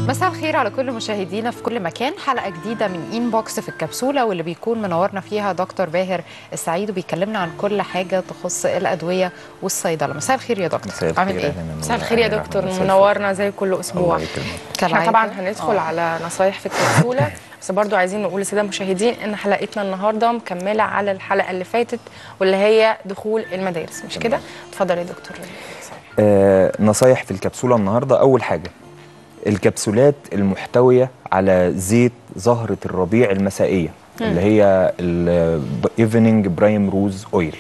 مساء الخير على كل مشاهدينا في كل مكان حلقه جديده من ان بوكس في الكبسوله واللي بيكون منورنا فيها دكتور باهر السعيد وبيكلمنا عن كل حاجه تخص الادويه والصيدله مساء الخير يا دكتور مساء عامل الخير ايه أهلاً مساء الخير يا أهلاً دكتور مساء منورنا زي كل اسبوع الله يكرمك. احنا كالعادة. طبعا هندخل آه. على نصايح في الكبسوله بس برضو عايزين نقول للساده المشاهدين ان حلقتنا النهارده مكمله على الحلقه اللي فاتت واللي هي دخول المدارس مش كده اتفضل يا دكتور آه نصايح في الكبسولة النهاردة أول حاجة الكبسولات المحتوية على زيت زهرة الربيع المسائية اللي هي الايفنينج برايم روز اويل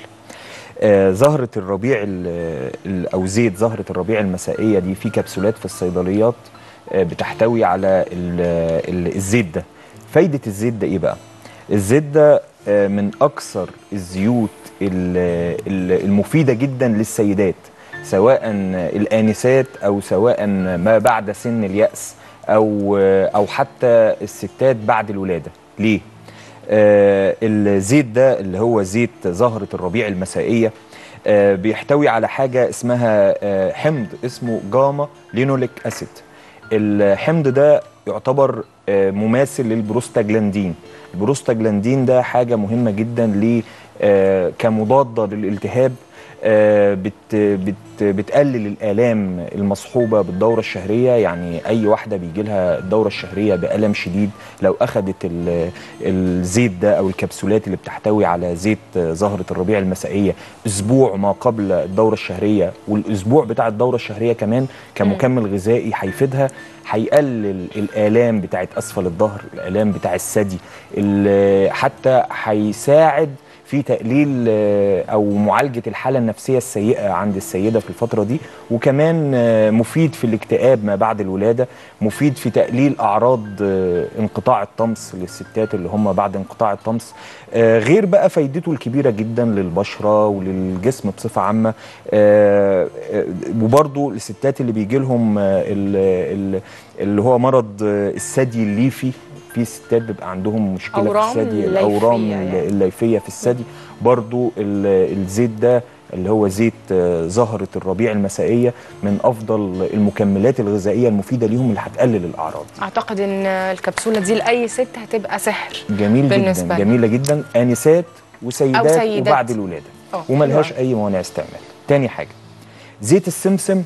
آه زهرة الربيع ال- ال- أو زيت زهرة الربيع المسائية دي في كبسولات في الصيدليات آه بتحتوي على ال- ال- الزيت ده فايدة الزيت ده إيه بقى؟ الزيت ده آه، من أكثر الزيوت ال- ال- المفيدة جدا للسيدات سواء الآنسات أو سواء ما بعد سن اليأس أو أو حتى الستات بعد الولادة ليه؟ آه الزيت ده اللي هو زيت زهرة الربيع المسائية آه بيحتوي على حاجة اسمها آه حمض اسمه جاما لينوليك أسيد الحمض ده يعتبر آه مماثل للبروستاجلاندين البروستاجلاندين ده حاجة مهمة جدا ل آه كمضادة للالتهاب آه، بت بت بتقلل الآلام المصحوبة بالدورة الشهرية يعني أي واحدة بيجي لها الدورة الشهرية بألم شديد لو أخدت ال- الزيت ده أو الكبسولات اللي بتحتوي على زيت آه، زهرة الربيع المسائية أسبوع ما قبل الدورة الشهرية والأسبوع بتاع الدورة الشهرية كمان كمكمل غذائي هيفيدها هيقلل الآلام بتاعت أسفل الظهر الآلام بتاع الثدي ال- حتى هيساعد في تقليل آه، او معالجه الحاله النفسيه السيئه عند السيده في الفتره دي وكمان آه، مفيد في الاكتئاب ما بعد الولاده مفيد في تقليل اعراض آه، انقطاع الطمس للستات اللي هم بعد انقطاع الطمس آه، غير بقى فايدته الكبيره جدا للبشره وللجسم بصفه عامه آه، آه، وبرضو الستات اللي بيجي لهم آه، ال- ال- اللي هو مرض آه، الثدي الليفي في ستات بيبقى عندهم مشكله أورام في الثدي ليفية الاورام يعني. الليفيه في الثدي برضو ال- الزيت ده اللي هو زيت آه، زهرة الربيع المسائية من أفضل المكملات الغذائية المفيدة ليهم اللي هتقلل الأعراض اعتقد ان الكبسوله دي لاي ست هتبقى سحر جميل بالنسبة جدا لي. جميلة جدا آنسات وسيدات, أو سيدات. وبعد الولادة اه وملهاش حلوة. أي موانع استعمال تاني حاجة زيت السمسم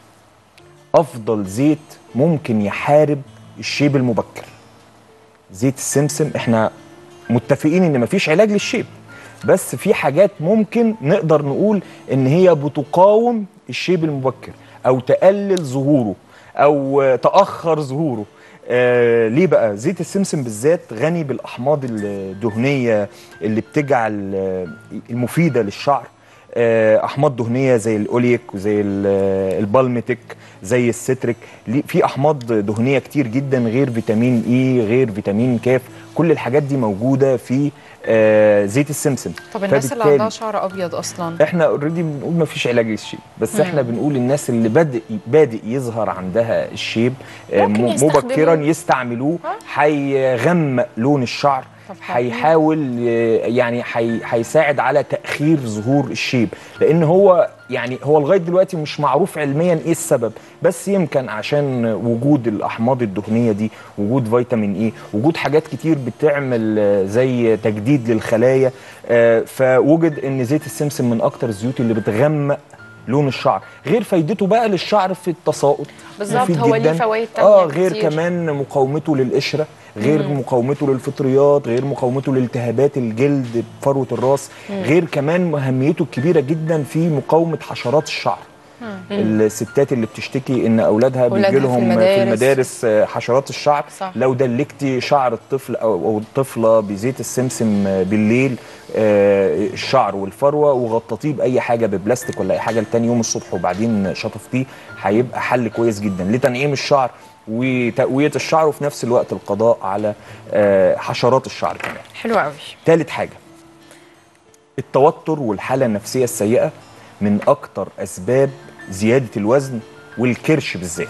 أفضل زيت ممكن يحارب الشيب المبكر زيت السمسم احنا متفقين ان مفيش علاج للشيب بس في حاجات ممكن نقدر نقول ان هي بتقاوم الشيب المبكر او تقلل ظهوره او آه، تاخر ظهوره آه ليه بقى زيت السمسم بالذات غني بالاحماض الدهنيه اللي بتجعل آه، المفيده للشعر آه، احماض دهنيه زي الاوليك وزي ال- البالميتيك زي الستريك ليه- في احماض دهنيه كتير جدا غير فيتامين اي غير فيتامين كاف كل الحاجات دي موجوده في آه، زيت السمسم طب الناس اللي فبالتالي عندها شعر ابيض اصلا احنا اوريدي بنقول ما فيش علاج للشيب بس احنا بنقول الناس اللي بادئ بادئ يظهر عندها الشيب آه، ممكن م- يستخدموه. مبكرا يستعملوه هيغمق لون الشعر طب حلو. هيحاول آه، يعني هي- هيساعد على تاخير ظهور الشيب لان هو يعني هو لغايه دلوقتي مش معروف علميا ايه السبب بس يمكن عشان وجود الاحماض الدهنيه دي وجود فيتامين اي وجود حاجات كتير بتعمل آه، زي تجديد للخلايا آه، فوجد ان زيت السمسم من اكتر الزيوت اللي بتغمق لون الشعر غير فايدته بقى للشعر في التساقط بالظبط، مفيد هو ليه جداً. فوايد تانية اه غير كتير. كمان مقاومته للقشره غير مقاومته للفطريات غير مقاومته لالتهابات الجلد بفروه الراس غير كمان اهميته الكبيره جدا في مقاومه حشرات الشعر الستات اللي بتشتكي ان اولادها أولادها بيجي في لهم في المدارس. المدارس آه، حشرات الشعر صح. لو دلكتي شعر الطفل او أو الطفله بزيت السمسم آه، بالليل آه، الشعر والفروه وغطيتيه باي حاجه ببلاستيك ولا اي حاجه لتاني يوم الصبح وبعدين شطفتيه هيبقى حل كويس جدا لتنعيم الشعر وتقويه الشعر وفي نفس الوقت القضاء على آه، حشرات الشعر كمان حلو قوي تالت حاجة التوتر والحالة النفسية السيئة من أكتر أسباب زيادة الوزن والكرش بالذات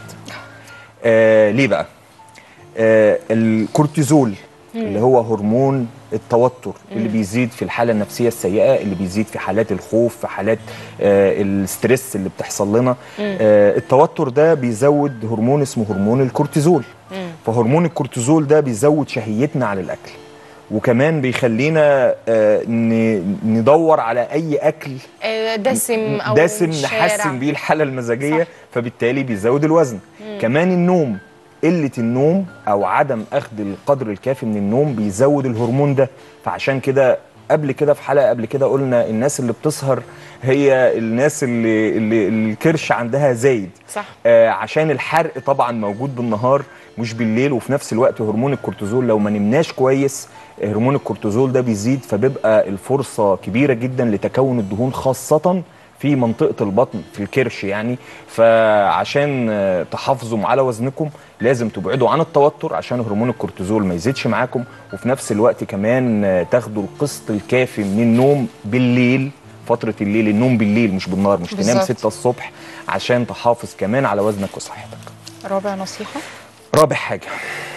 آه ليه بقى؟ آه الكورتيزول اللي هو هرمون التوتر اللي بيزيد في الحاله النفسيه السيئه اللي بيزيد في حالات الخوف في حالات آه الستريس اللي بتحصل لنا آه التوتر ده بيزود هرمون اسمه هرمون الكورتيزول فهرمون الكورتيزول ده بيزود شهيتنا على الاكل وكمان بيخلينا آه، ن- ندور على اي اكل آه، دسم او دسم الشارع. نحسن بيه الحاله المزاجيه صح. فبالتالي بيزود الوزن كمان النوم قله النوم او عدم اخذ القدر الكافي من النوم بيزود الهرمون ده فعشان كده قبل كده في حلقه قبل كده قلنا الناس اللي بتسهر هي الناس اللي, اللي الكرش عندها زايد صح آه عشان الحرق طبعا موجود بالنهار مش بالليل وفي نفس الوقت هرمون الكورتيزول لو ما نمناش كويس هرمون الكورتيزول ده بيزيد فبيبقى الفرصة كبيرة جدا لتكون الدهون خاصة في منطقة البطن في الكرش يعني فعشان آه، تحافظوا على وزنكم لازم تبعدوا عن التوتر عشان هرمون الكورتيزول ما يزيدش معاكم وفي نفس الوقت كمان آه، تاخدوا القسط الكافي من النوم بالليل فترة الليل النوم بالليل مش بالنهار مش تنام بالظبط. 6 الصبح عشان تحافظ كمان على وزنك وصحتك رابع نصيحه رابع حاجة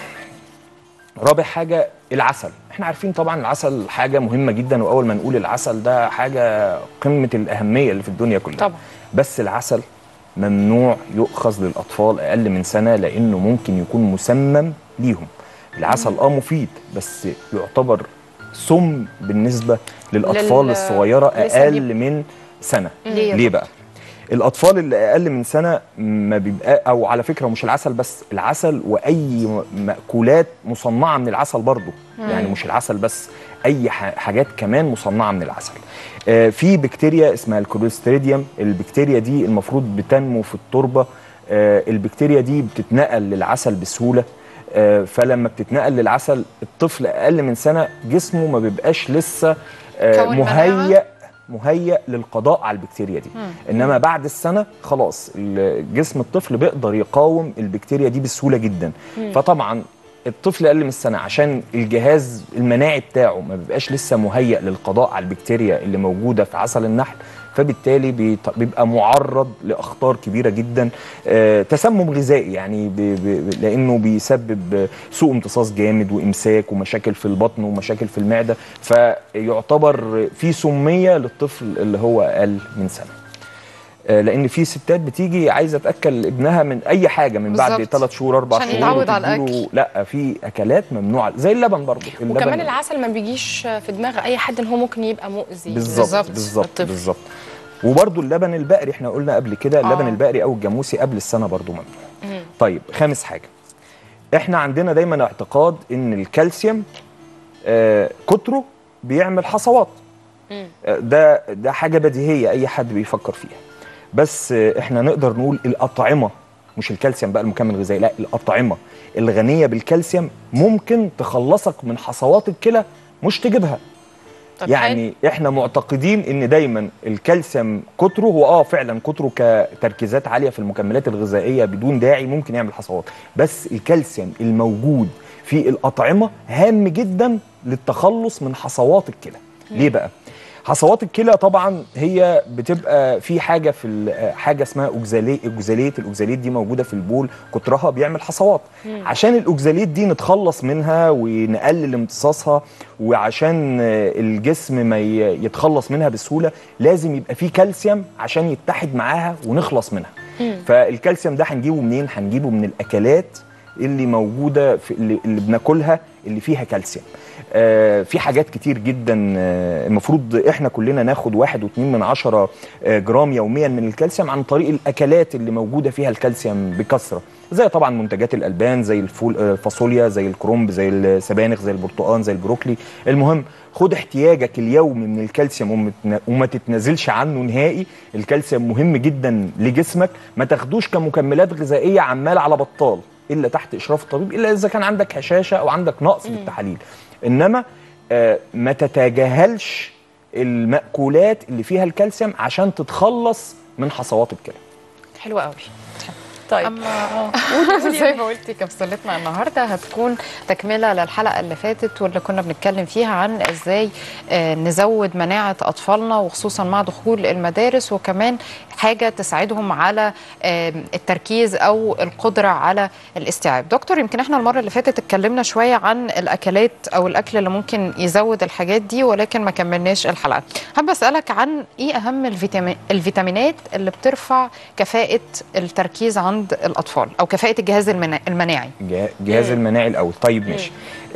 رابع حاجة العسل احنا عارفين طبعا العسل حاجة مهمة جدا واول ما نقول العسل ده حاجة قمة الأهمية اللي في الدنيا كلها طبعا. بس العسل ممنوع يؤخذ للأطفال أقل من سنة لأنه ممكن يكون مسمم ليهم العسل اه مفيد بس يعتبر سم بالنسبة للأطفال لل- الصغيرة لسه أقل بيب- من سنة ليه يا ليه بقى؟ الاطفال اللي اقل من سنه ما بيبقى او على فكره مش العسل بس العسل واي م- ماكولات مصنعه من العسل برضو يعني مش العسل بس اي ح- حاجات كمان مصنعه من العسل آه في بكتيريا اسمها الكوليستريديوم البكتيريا دي المفروض بتنمو في التربه آه البكتيريا دي بتتنقل للعسل بسهوله آه، فلما بتتنقل للعسل الطفل اقل من سنه جسمه ما بيبقاش لسه آه، كون مناعة؟ مهيأ مهيأ للقضاء على البكتيريا دي انما بعد السنه خلاص ال- جسم الطفل بيقدر يقاوم البكتيريا دي بسهوله جدا فطبعا الطفل اقل من السنه عشان الجهاز المناعي بتاعه ما بيبقاش لسه مهيأ للقضاء على البكتيريا اللي موجوده في عسل النحل فبالتالي بيط- بيبقى معرض لاخطار كبيره جدا آه، تسمم غذائي يعني ب- ب- لانه بيسبب آه، سوء امتصاص جامد وامساك ومشاكل في البطن ومشاكل في المعده فيعتبر في سميه للطفل اللي هو اقل من سنه آه، لان في ستات بتيجي عايزه تاكل ابنها من اي حاجه من بعد بالظبط. ثلاث شهور اربع عشان شهور يتعود على وتديله- الأكل. لا في اكلات ممنوعه زي اللبن برضه اللبن وكمان العسل ما بيجيش في دماغ اي حد ان هو ممكن يبقى مؤذي بالظبط بالظبط. بالظبط للطفل. بالظبط وبرضه اللبن البقري احنا قلنا قبل كده اللبن آه. البقري او الجاموسي قبل السنه برضه ممنوع طيب خامس حاجه احنا عندنا دايما اعتقاد ان الكالسيوم آه كتره بيعمل حصوات آه، ده ده حاجه بديهيه اي حد بيفكر فيها بس آه، احنا نقدر نقول الاطعمه مش الكالسيوم بقى المكمل الغذائي لا الاطعمه الغنيه بالكالسيوم ممكن تخلصك من حصوات الكلى مش تجيبها طب يعني احنا معتقدين ان دايما الكالسيوم كتره هو اه فعلا كتره كتركيزات عاليه في المكملات الغذائيه بدون داعي ممكن يعمل حصوات بس الكالسيوم الموجود في الاطعمه هام جدا للتخلص من حصوات الكلى ليه بقى حصوات الكلى طبعا هي بتبقى في حاجه في ال- حاجه اسمها اوكزاليت اوكزاليت الاوكزاليت دي موجوده في البول كترها بيعمل حصوات عشان الاوكزاليت دي نتخلص منها ونقلل امتصاصها وعشان آه، الجسم ما ي- يتخلص منها بسهوله لازم يبقى فيه كالسيوم عشان يتحد معاها ونخلص منها فالكالسيوم ده هنجيبه منين هنجيبه من الاكلات اللي موجوده في اللي, اللي بناكلها اللي فيها كالسيوم آه في حاجات كتير جدا آه المفروض احنا كلنا ناخد واحد واتنين من عشرة آه جرام يوميا من الكالسيوم عن طريق الاكلات اللي موجوده فيها الكالسيوم بكثره زي طبعا منتجات الالبان زي الفول آه، الفاصوليا زي الكرنب زي السبانخ زي البرتقال زي البروكلي المهم خد احتياجك اليومي من الكالسيوم ومتنا- وما تتنازلش عنه نهائي الكالسيوم مهم جدا لجسمك ما تاخدوش كمكملات غذائيه عمال على بطال الا تحت اشراف الطبيب الا اذا كان عندك هشاشه او عندك نقص في التحاليل انما آه، ما تتجاهلش المأكولات اللي فيها الكالسيوم عشان تتخلص من حصوات الكلى حلو قوي طيب اما زي ما قلتي كبسولتنا النهارده هتكون تكمله للحلقه اللي فاتت واللي كنا بنتكلم فيها عن ازاي آه، نزود مناعه اطفالنا وخصوصا مع دخول المدارس وكمان حاجه تساعدهم على آه، التركيز او القدره على الاستيعاب دكتور يمكن احنا المره اللي فاتت اتكلمنا شويه عن الاكلات او الاكل اللي ممكن يزود الحاجات دي ولكن ما كملناش الحلقه حابه اسالك عن ايه اهم الفيتامين الفيتامينات اللي بترفع كفاءه التركيز عند عند الاطفال او كفاءه الجهاز المنا- المناعي جه- الجهاز المناعي الاول طيب ماشي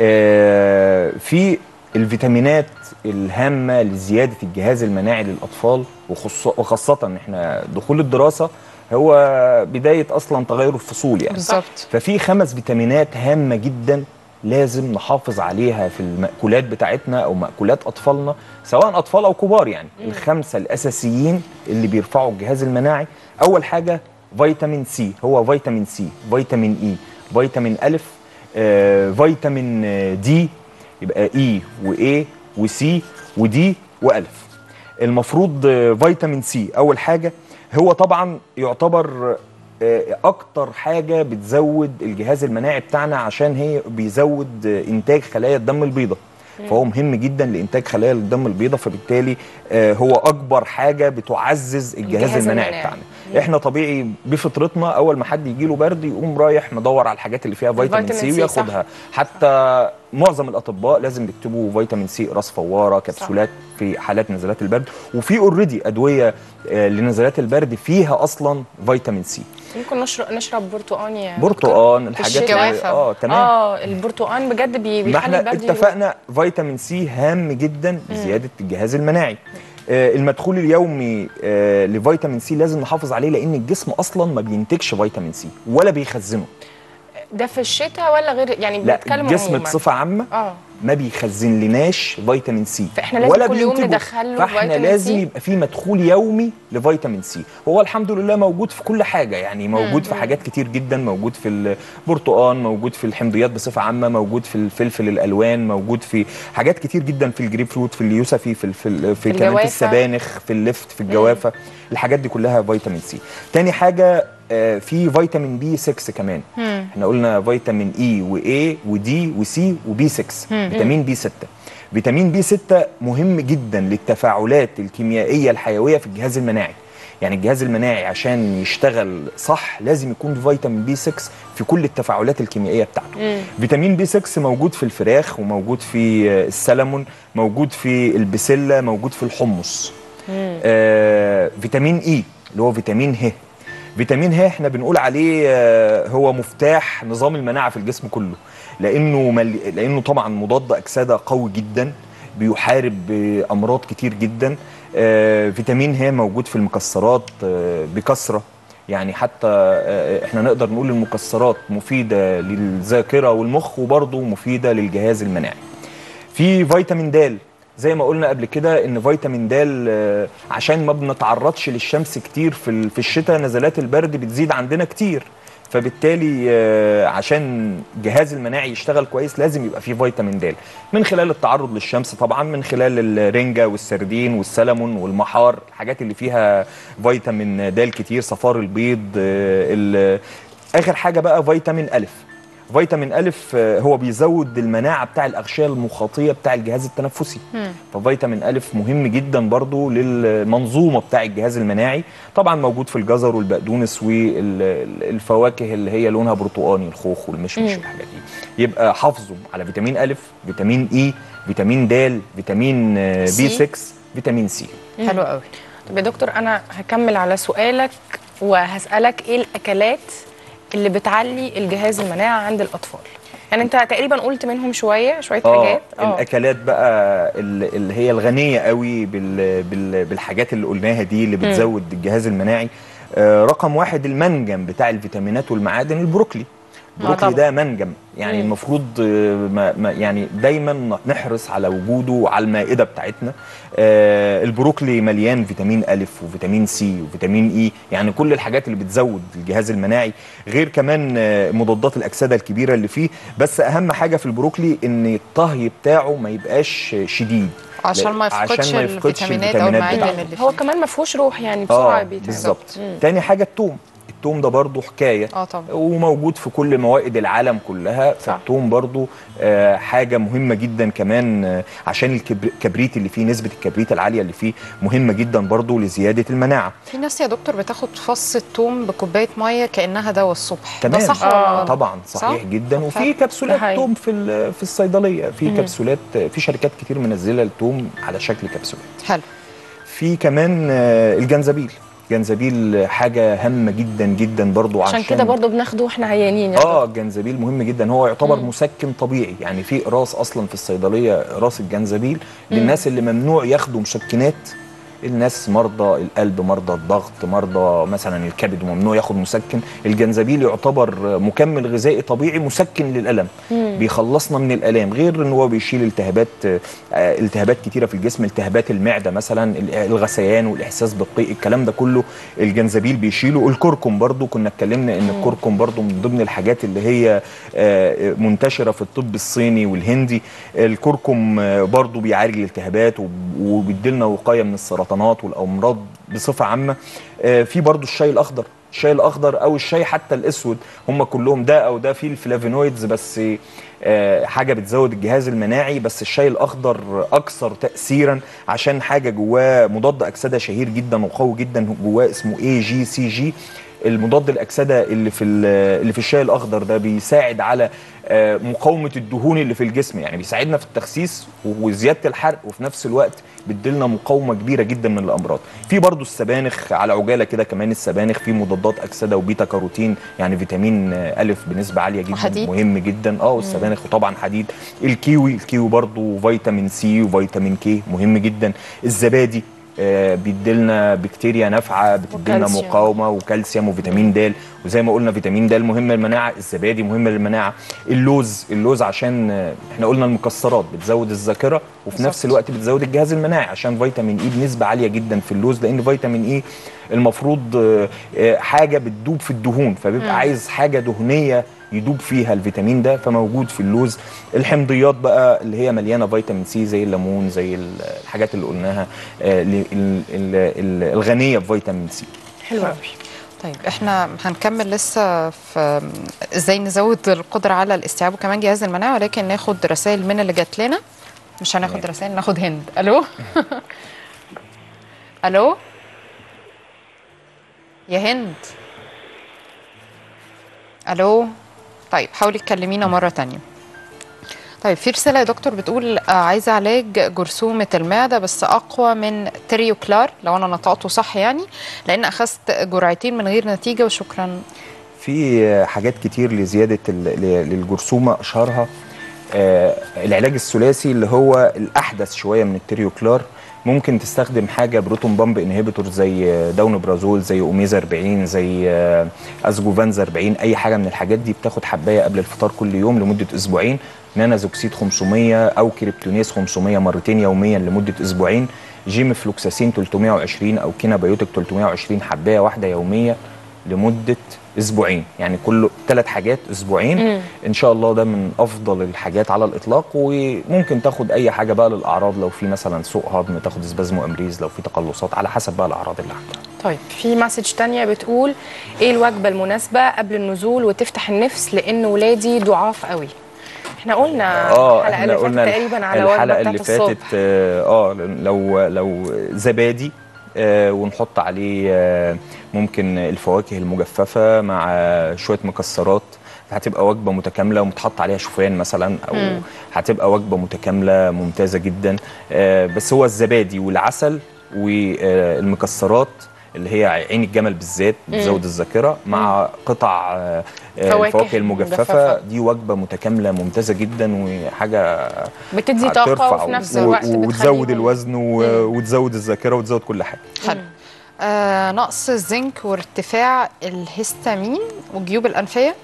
آه في الفيتامينات الهامه لزياده الجهاز المناعي للاطفال وخص- وخاصه ان احنا دخول الدراسه هو بدايه اصلا تغير الفصول يعني بالظبط ففي خمس فيتامينات هامه جدا لازم نحافظ عليها في المأكولات بتاعتنا او مأكولات اطفالنا سواء اطفال او كبار يعني الخمسه الاساسيين اللي بيرفعوا الجهاز المناعي اول حاجه فيتامين سي هو فيتامين سي فيتامين اي فيتامين الف آه، فيتامين آه، دي يبقى اي واي وسي ودي والف المفروض آه، فيتامين سي اول حاجه هو طبعا يعتبر آه، اكتر حاجه بتزود الجهاز المناعي بتاعنا عشان هي بيزود آه، انتاج خلايا الدم البيضاء فهو مهم جدا لانتاج خلايا الدم البيضاء فبالتالي آه، هو اكبر حاجه بتعزز الجهاز, الجهاز المناعي, المناعي. بتاعنا احنا طبيعي بفطرتنا اول ما حد يجي له برد يقوم رايح مدور على الحاجات اللي فيها فيتامين الفيتامين سي سي، صح. وياخدها حتى معظم الاطباء لازم يكتبوا فيتامين سي راس فواره كبسولات في حالات نزلات البرد وفي اوريدي ادويه آه، لنزلات البرد فيها اصلا فيتامين سي ممكن نشرب نشرب برتقان يا دكتور؟ برتقان الحاجات الشتاء؟ اللي- اه تمام اه البرتقان بجد بي- ما بيخلي احنا البرد يروح. اتفقنا فيتامين سي هام جدا لزياده الجهاز المناعي آه المدخول اليومي آه لفيتامين سي لازم نحافظ عليه لان الجسم اصلا ما بينتجش فيتامين سي ولا بيخزنه ده في الشتاء ولا غير يعني لا بنتكلم الجسم عموما بصفه عامه اه ما بيخزن لناش فيتامين سي فإحنا لازم ولا كل يوم بينتجه. ندخله فاحنا فيتامين لازم سي؟ يبقى في مدخول يومي لفيتامين سي هو الحمد لله موجود في كل حاجه يعني موجود في حاجات كتير جدا موجود في البرتقال موجود في الحمضيات بصفه عامه موجود في الفلفل الالوان موجود في حاجات كتير جدا في الجريب فروت في اليوسفي في في, في كمان الجوافة. في السبانخ في اللفت في الجوافه الحاجات دي كلها فيتامين سي تاني حاجه آه، في فيتامين بي 6 كمان احنا قلنا فيتامين اي واي ودي وسي وبي 6 فيتامين بي 6 فيتامين بي 6 مهم جدا للتفاعلات الكيميائيه الحيويه في الجهاز المناعي يعني الجهاز المناعي عشان يشتغل صح لازم يكون فيتامين بي 6 في كل التفاعلات الكيميائيه بتاعته فيتامين بي 6 موجود في الفراخ وموجود في آه، السلمون موجود في البسله موجود في الحمص آه فيتامين اي اللي هو فيتامين ه فيتامين ه احنا بنقول عليه آه، هو مفتاح نظام المناعه في الجسم كله لانه مل... لانه طبعا مضاد اكسده قوي جدا بيحارب آه، امراض كتير جدا آه، فيتامين ه موجود في المكسرات آه، بكثره يعني حتى آه، احنا نقدر نقول المكسرات مفيده للذاكره والمخ وبرضه مفيده للجهاز المناعي في فيتامين د زي ما قلنا قبل كده ان فيتامين د آه، عشان ما بنتعرضش للشمس كتير في ال- في الشتاء نزلات البرد بتزيد عندنا كتير فبالتالي آه، عشان الجهاز المناعي يشتغل كويس لازم يبقى فيه فيتامين د من خلال التعرض للشمس طبعا من خلال الرنجة والسردين والسلمون والمحار الحاجات اللي فيها فيتامين د كتير صفار البيض آه، ال- اخر حاجه بقى فيتامين الف فيتامين ألف آه، هو بيزود المناعة بتاع الأغشية المخاطية بتاع الجهاز التنفسي ففيتامين ألف مهم جدا برضو للمنظومة بتاع الجهاز المناعي طبعا موجود في الجزر والبقدونس والفواكه اللي هي لونها برتقاني الخوخ والمشمش والحاجات دي يبقى حافظوا على فيتامين ألف فيتامين إي فيتامين د فيتامين آه، بي سي. 6 فيتامين سي حلو قوي طب يا دكتور انا هكمل على سؤالك وهسالك ايه الاكلات اللي بتعلي الجهاز المناعه عند الاطفال يعني انت تقريبا قلت منهم شويه شويه حاجات اه الاكلات بقى ال- اللي هي الغنيه قوي بال بال بالحاجات اللي قلناها دي اللي بتزود الجهاز المناعي آه رقم واحد المنجم بتاع الفيتامينات والمعادن البروكلي البروكلي طبعا. ده منجم يعني مم. المفروض آه، ما ما يعني دايما نحرص على وجوده على المائده بتاعتنا آه البروكلي مليان فيتامين الف وفيتامين سي وفيتامين اي يعني كل الحاجات اللي بتزود الجهاز المناعي غير كمان آه، مضادات الاكسده الكبيره اللي فيه بس اهم حاجه في البروكلي ان الطهي بتاعه ما يبقاش شديد عشان ما لا، يفقدش عشان ما يفقدش الفيتامينات او الفيتامينات المعادن بتاعته. اللي هو فيه كمان ما فيهوش روح يعني بسرعه اه بيتعب. بالظبط مم. تاني حاجه التوم التوم ده برضو حكايه اه طبعا وموجود في كل موائد العالم كلها فالثوم برضو آه حاجة مهمة جدا كمان آه عشان الكبر- الكبريت اللي فيه نسبة الكبريت العالية اللي فيه مهمة جدا برضو لزيادة المناعة في ناس يا دكتور بتاخد فص الثوم بكوبايه ميه كانها دواء الصبح ده تمام صح آه. ولا طبعا صحيح صح؟ جدا وفي حلو. كبسولات ده حقيقي. توم في ال- في الصيدلية في كبسولات في شركات كتير منزلة التوم على شكل كبسولات حلو في كمان آه، الجنزبيل الجنزبيل حاجه هامه جدا جدا برضو عشان كده برضو بناخده واحنا عيانين يا اه الجنزبيل مهم جدا هو يعتبر مم. مسكن طبيعي يعني في قراص اصلا في الصيدليه قراص الجنزبيل للناس اللي ممنوع ياخدوا مسكنات الناس مرضى القلب مرضى الضغط مرضى مثلا الكبد ممنوع ياخد مسكن الجنزبيل يعتبر مكمل غذائي طبيعي مسكن للالم مم. بيخلصنا من الالام غير ان هو بيشيل التهابات التهابات كتيره في الجسم التهابات المعده مثلا الغثيان والاحساس بالقيء الكلام ده كله الجنزبيل بيشيله الكركم برضو كنا اتكلمنا ان الكركم برضو من ضمن الحاجات اللي هي منتشره في الطب الصيني والهندي الكركم برضو بيعالج الالتهابات وبيديلنا وقايه من السرطان السرطانات والامراض بصفه عامه في برضو الشاي الاخضر الشاي الاخضر او الشاي حتى الاسود هم كلهم ده او ده فيه الفلافينويدز بس حاجه بتزود الجهاز المناعي بس الشاي الاخضر اكثر تاثيرا عشان حاجه جواه مضاد اكسده شهير جدا وقوي جدا جواه اسمه اي جي سي جي المضاد الاكسده اللي في اللي في الشاي الاخضر ده بيساعد على مقاومه الدهون اللي في الجسم يعني بيساعدنا في التخسيس وزياده الحرق وفي نفس الوقت بيديلنا مقاومه كبيره جدا من الامراض في برضو السبانخ على عجاله كده كمان السبانخ في مضادات اكسده وبيتا كاروتين يعني فيتامين الف بنسبه عاليه جدا وحديد. مهم جدا اه والسبانخ وطبعا حديد الكيوي الكيوي برضو فيتامين سي وفيتامين كي مهم جدا الزبادي آه بيديلنا بكتيريا نافعه بتديلنا وكالسيوم. مقاومه وكالسيوم وفيتامين د وزي ما قلنا فيتامين د مهم للمناعه الزبادي مهم للمناعه اللوز اللوز عشان آه، احنا قلنا المكسرات بتزود الذاكره وفي بالظبط. نفس الوقت بتزود الجهاز المناعي عشان فيتامين اي بنسبه عاليه جدا في اللوز لان فيتامين اي المفروض آه، آه، حاجه بتدوب في الدهون فبيبقى عايز حاجه دهنيه يدوب فيها الفيتامين ده فموجود في اللوز الحمضيات بقى اللي هي مليانه فيتامين سي زي الليمون زي ال- الحاجات اللي قلناها آه، ال- ال- ال- الغنيه بفيتامين سي حلو قوي طيب احنا هنكمل لسه في ازاي نزود القدره على الاستيعاب وكمان جهاز المناعه ولكن ناخد رسائل من اللي جات لنا مش هناخد تمام. رسائل ناخد هند الو الو يا هند الو طيب حاولي تكلمينا مره تانية طيب في رساله يا دكتور بتقول آه، عايزه علاج جرثومه المعده بس اقوى من تريوكلار لو انا نطقته صح يعني لان اخذت جرعتين من غير نتيجه وشكرا في حاجات كتير لزياده ال- ل- للجرثومه اشهرها آه، العلاج الثلاثي اللي هو الاحدث شويه من التريوكلار ممكن تستخدم حاجه بروتون بامب انهبيتور زي داونوبرازول زي اوميزا 40 زي آه، ازجوفانزا 40 اي حاجه من الحاجات دي بتاخد حبايه قبل الفطار كل يوم لمده اسبوعين نانازوكسيد 500 او كريبتونيز 500 مرتين يوميا لمده اسبوعين جيم فلوكساسين 320 او كينابيوتيك 320 حبايه واحده يوميه لمده اسبوعين يعني كل ثلاث حاجات اسبوعين ان شاء الله ده من افضل الحاجات على الاطلاق وممكن تاخد اي حاجه بقى للاعراض لو في مثلا سوء هضم تاخد اسبازمو امريز لو في تقلصات على حسب بقى الاعراض اللي عندها طيب في مسج تانية بتقول ايه الوجبة المناسبة قبل النزول وتفتح النفس لان ولادي ضعاف قوي احنا قلنا اه الحلقة احنا اللي فاتت قلنا تقريبا على وجبة الحلقه بتاعت اللي فاتت الصبح اه آه، لو لو زبادي آه ونحط عليه آه ممكن الفواكه المجففه مع شويه مكسرات هتبقى وجبه متكامله ومتحط عليها شوفان مثلا او مم. هتبقى وجبه متكامله ممتازه جدا آه بس هو الزبادي والعسل والمكسرات اللي هي عين الجمل بالذات بتزود الذاكره مع قطع آه، آه، فواكه الفواكه المجففه مجففة. دي وجبه متكامله ممتازه جدا وحاجه بتدي طاقة هترفع وفي نفس و- الوقت وتزود بتخليهم- الوزن و- وتزود الذاكره وتزود كل حاجه حلو آه نقص الزنك وارتفاع الهستامين والجيوب الانفيه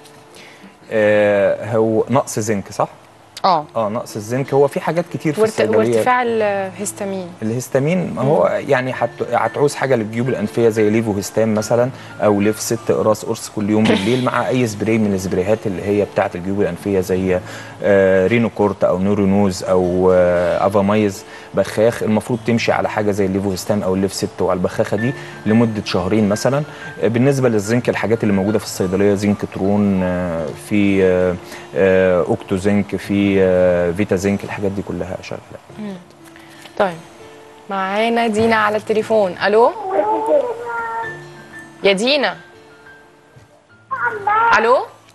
آه هو نقص زنك صح؟ اه اه نقص الزنك هو في حاجات كتير في وارت- الصيدليه وارتفاع الهستامين الهستامين ما هو يعني هت- هتعوز حاجه للجيوب الانفيه زي ليفو هيستام مثلا او ليف ست قراص قرص كل يوم بالليل مع اي سبراي من السبرايات اللي هي بتاعه الجيوب الانفيه زي آه رينوكورت او نورونوز او آه افامايز بخاخ المفروض تمشي على حاجه زي الليفو هيستام او الليف ست وعلى البخاخه دي لمده شهرين مثلا آه بالنسبه للزنك الحاجات اللي موجوده في الصيدليه زنك ترون آه في آه آه اوكتو زنك في آه فيتا زنك الحاجات دي كلها شغاله طيب معانا دينا على التليفون الو يا دينا الو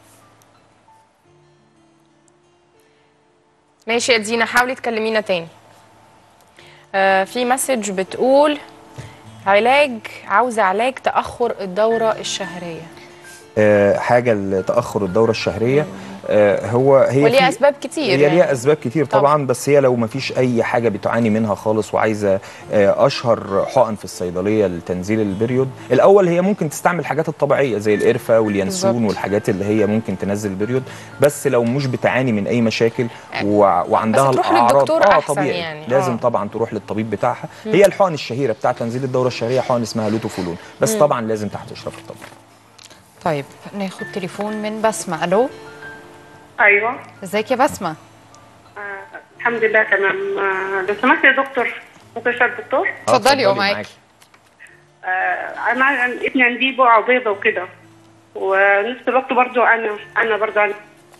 ماشي يا دينا حاولي تكلمينا تاني آه في مسج بتقول علاج عاوزه علاج تاخر الدوره الشهريه آه، حاجه لتاخر الدوره الشهريه آه، هو هي وليها في- اسباب كتير هي يعني. ليها اسباب كتير طبعا. طبعا بس هي لو ما فيش اي حاجه بتعاني منها خالص وعايزه آه، اشهر حقن في الصيدليه لتنزيل البريود الاول هي ممكن تستعمل الحاجات الطبيعيه زي القرفه واليانسون بالظبط. والحاجات اللي هي ممكن تنزل البريود بس لو مش بتعاني من اي مشاكل وع- وعندها بس تروح الاعراض للدكتور اه أحسن طبيعي يعني. لازم آه. طبعا تروح للطبيب بتاعها هي الحقن الشهيره بتاعه تنزيل الدوره الشهريه حقن اسمها لوتوفولون بس طبعا لازم تحت اشراف الطبيب طيب ناخد تليفون من بسمه الو ايوه ازيك يا بسمه آه الحمد لله تمام آه لو سمحت يا دكتور ممكن اسال الدكتور آه، اتفضلي، معاكي. آه انا عن- ابني عندي بقعه بيضه وكده ونفس الوقت برضو انا انا برضو عندي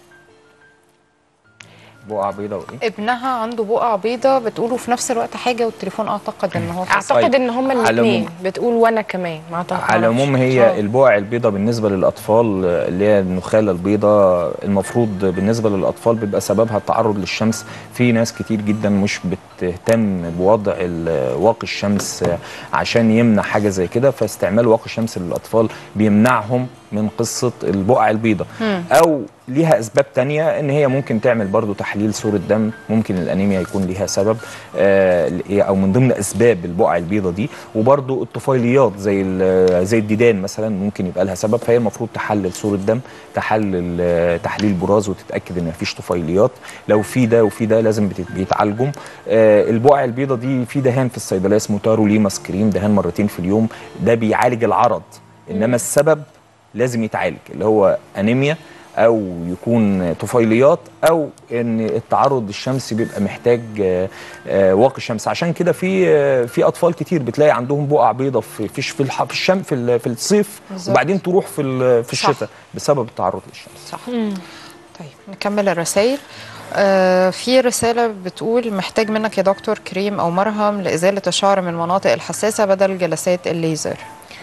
بقعه بيضاء وايه ابنها عنده بقع بيضة بتقولوا في نفس الوقت حاجة والتليفون اعتقد ان هو فصل. اعتقد طيب. ان هما على الاثنين العموم- بتقول وانا كمان ما أعتقد- على معرفش. العموم آه. هي البقع البيضاء بالنسبه للاطفال آه، اللي هي النخاله البيضاء المفروض بالنسبه للاطفال بيبقى سببها التعرض للشمس في ناس كتير جدا مش بتهتم بوضع ال- واقي الشمس آه، عشان يمنع حاجه زي كده فاستعمال واقي الشمس للاطفال بيمنعهم من قصه البقع البيضاء او ليها اسباب تانية ان هي ممكن تعمل برضو تحليل صوره دم ممكن الانيميا يكون ليها سبب آه، او من ضمن اسباب البقع البيضاء دي وبرضو الطفيليات زي ال- زي الديدان مثلا ممكن يبقى لها سبب فهي المفروض تحلل صوره دم تحلل آه، تحليل براز وتتاكد ان مفيش طفيليات لو في ده وفي ده لازم بت- بيتعالجوا آه، البقع البيضاء دي في دهان في الصيدليه اسمه تاروليماس كريم دهان مرتين في اليوم ده بيعالج العرض انما السبب لازم يتعالج اللي هو انيميا او يكون طفيليات او ان التعرض للشمس بيبقى محتاج آه، آه، واقي الشمس عشان كده في آه، في اطفال كتير بتلاقي عندهم بقع بيضة في في في الح- في الشم في ال- في الصيف بالظبط. وبعدين تروح في ال- في صح. الشتاء بسبب التعرض للشمس صح طيب نكمل الرسائل آه في رسالة بتقول محتاج منك يا دكتور كريم أو مرهم لإزالة الشعر من المناطق الحساسة بدل جلسات الليزر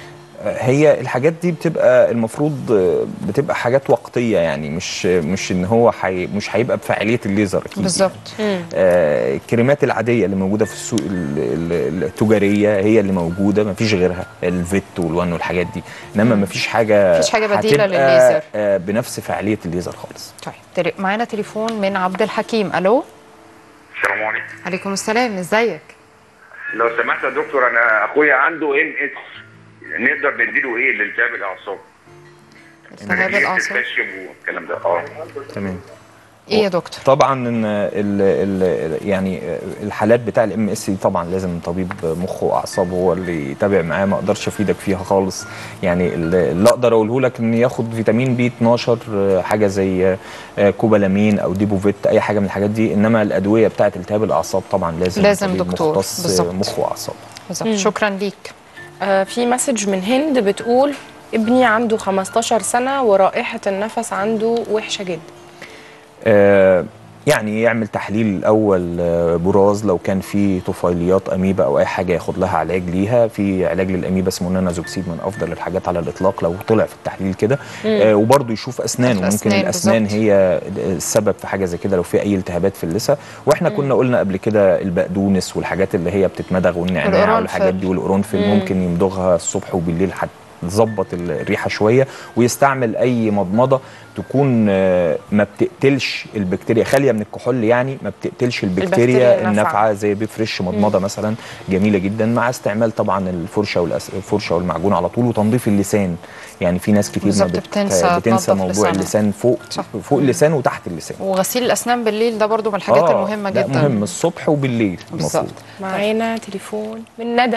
هي الحاجات دي بتبقى المفروض بتبقى حاجات وقتيه يعني مش مش ان هو حي مش هيبقى بفاعليه الليزر اكيد بالظبط آه، الكريمات العاديه اللي موجوده في السوق ال- ال- التجاريه هي اللي موجوده ما فيش غيرها الفيت والوان والحاجات دي انما ما فيش حاجه مفيش حاجة بديلة هتبقى، للليزر. آه، بنفس فعاليه الليزر خالص طيب تل- معانا تليفون من عبد الحكيم ألو السلام عليكم عليكم السلام ازيك لو سمحت يا دكتور انا اخويا عنده ام اس نقدر نديله ايه لالتهاب الاعصاب التهاب الأعصاب الكالسيوم والكلام ده اه تمام ايه يا دكتور طبعا ان ال ال يعني الحالات بتاع الام اس دي طبعا لازم طبيب مخ واعصاب هو اللي يتابع معاه ما اقدرش افيدك فيها خالص يعني اللي اقدر اقوله لك ان ياخد فيتامين بي 12 حاجه زي كوبالامين او ديبوفيت اي حاجه من الحاجات دي انما الادويه بتاعه التهاب الاعصاب طبعا لازم لازم طبيب دكتور، مختص بالظبط. مخ واعصاب بالظبط شكرا ليك آه في مسج من هند بتقول ابني عنده 15 سنه ورائحه النفس عنده وحشه جدا آه، يعني يعمل تحليل الاول آه، براز لو كان في طفيليات اميبا او اي حاجه ياخد لها علاج ليها في علاج للاميبا اسمه نانازوكسيد من افضل الحاجات على الاطلاق لو طلع في التحليل كده آه وبرده يشوف اسنانه ممكن الأسنان الاسنان بالظبط. هي السبب في حاجه زي كده لو في اي التهابات في اللثه واحنا كنا قلنا قبل كده البقدونس والحاجات اللي هي بتتمضغ والنعناع والقرنفل. والحاجات دي والقرنفل ممكن يمضغها الصبح وبالليل حتى تظبط الريحه شويه ويستعمل اي مضمضه تكون آه، ما بتقتلش البكتيريا خاليه من الكحول يعني ما بتقتلش البكتيريا البكتيريا النافعة. النافعه زي بفريش مضمضه مثلا جميله جدا مع استعمال طبعا الفرشه والأس... الفرشه والمعجون على طول وتنظيف اللسان يعني في ناس كتير ما بالظبط، بتنسى بتنسى تنظف موضوع لسانها. اللسان فوق صح. فوق اللسان وتحت اللسان وغسيل الاسنان بالليل ده برضو من الحاجات آه، المهمه لا جدا مهم الصبح وبالليل بالظبط المفروض معانا تليفون من ندى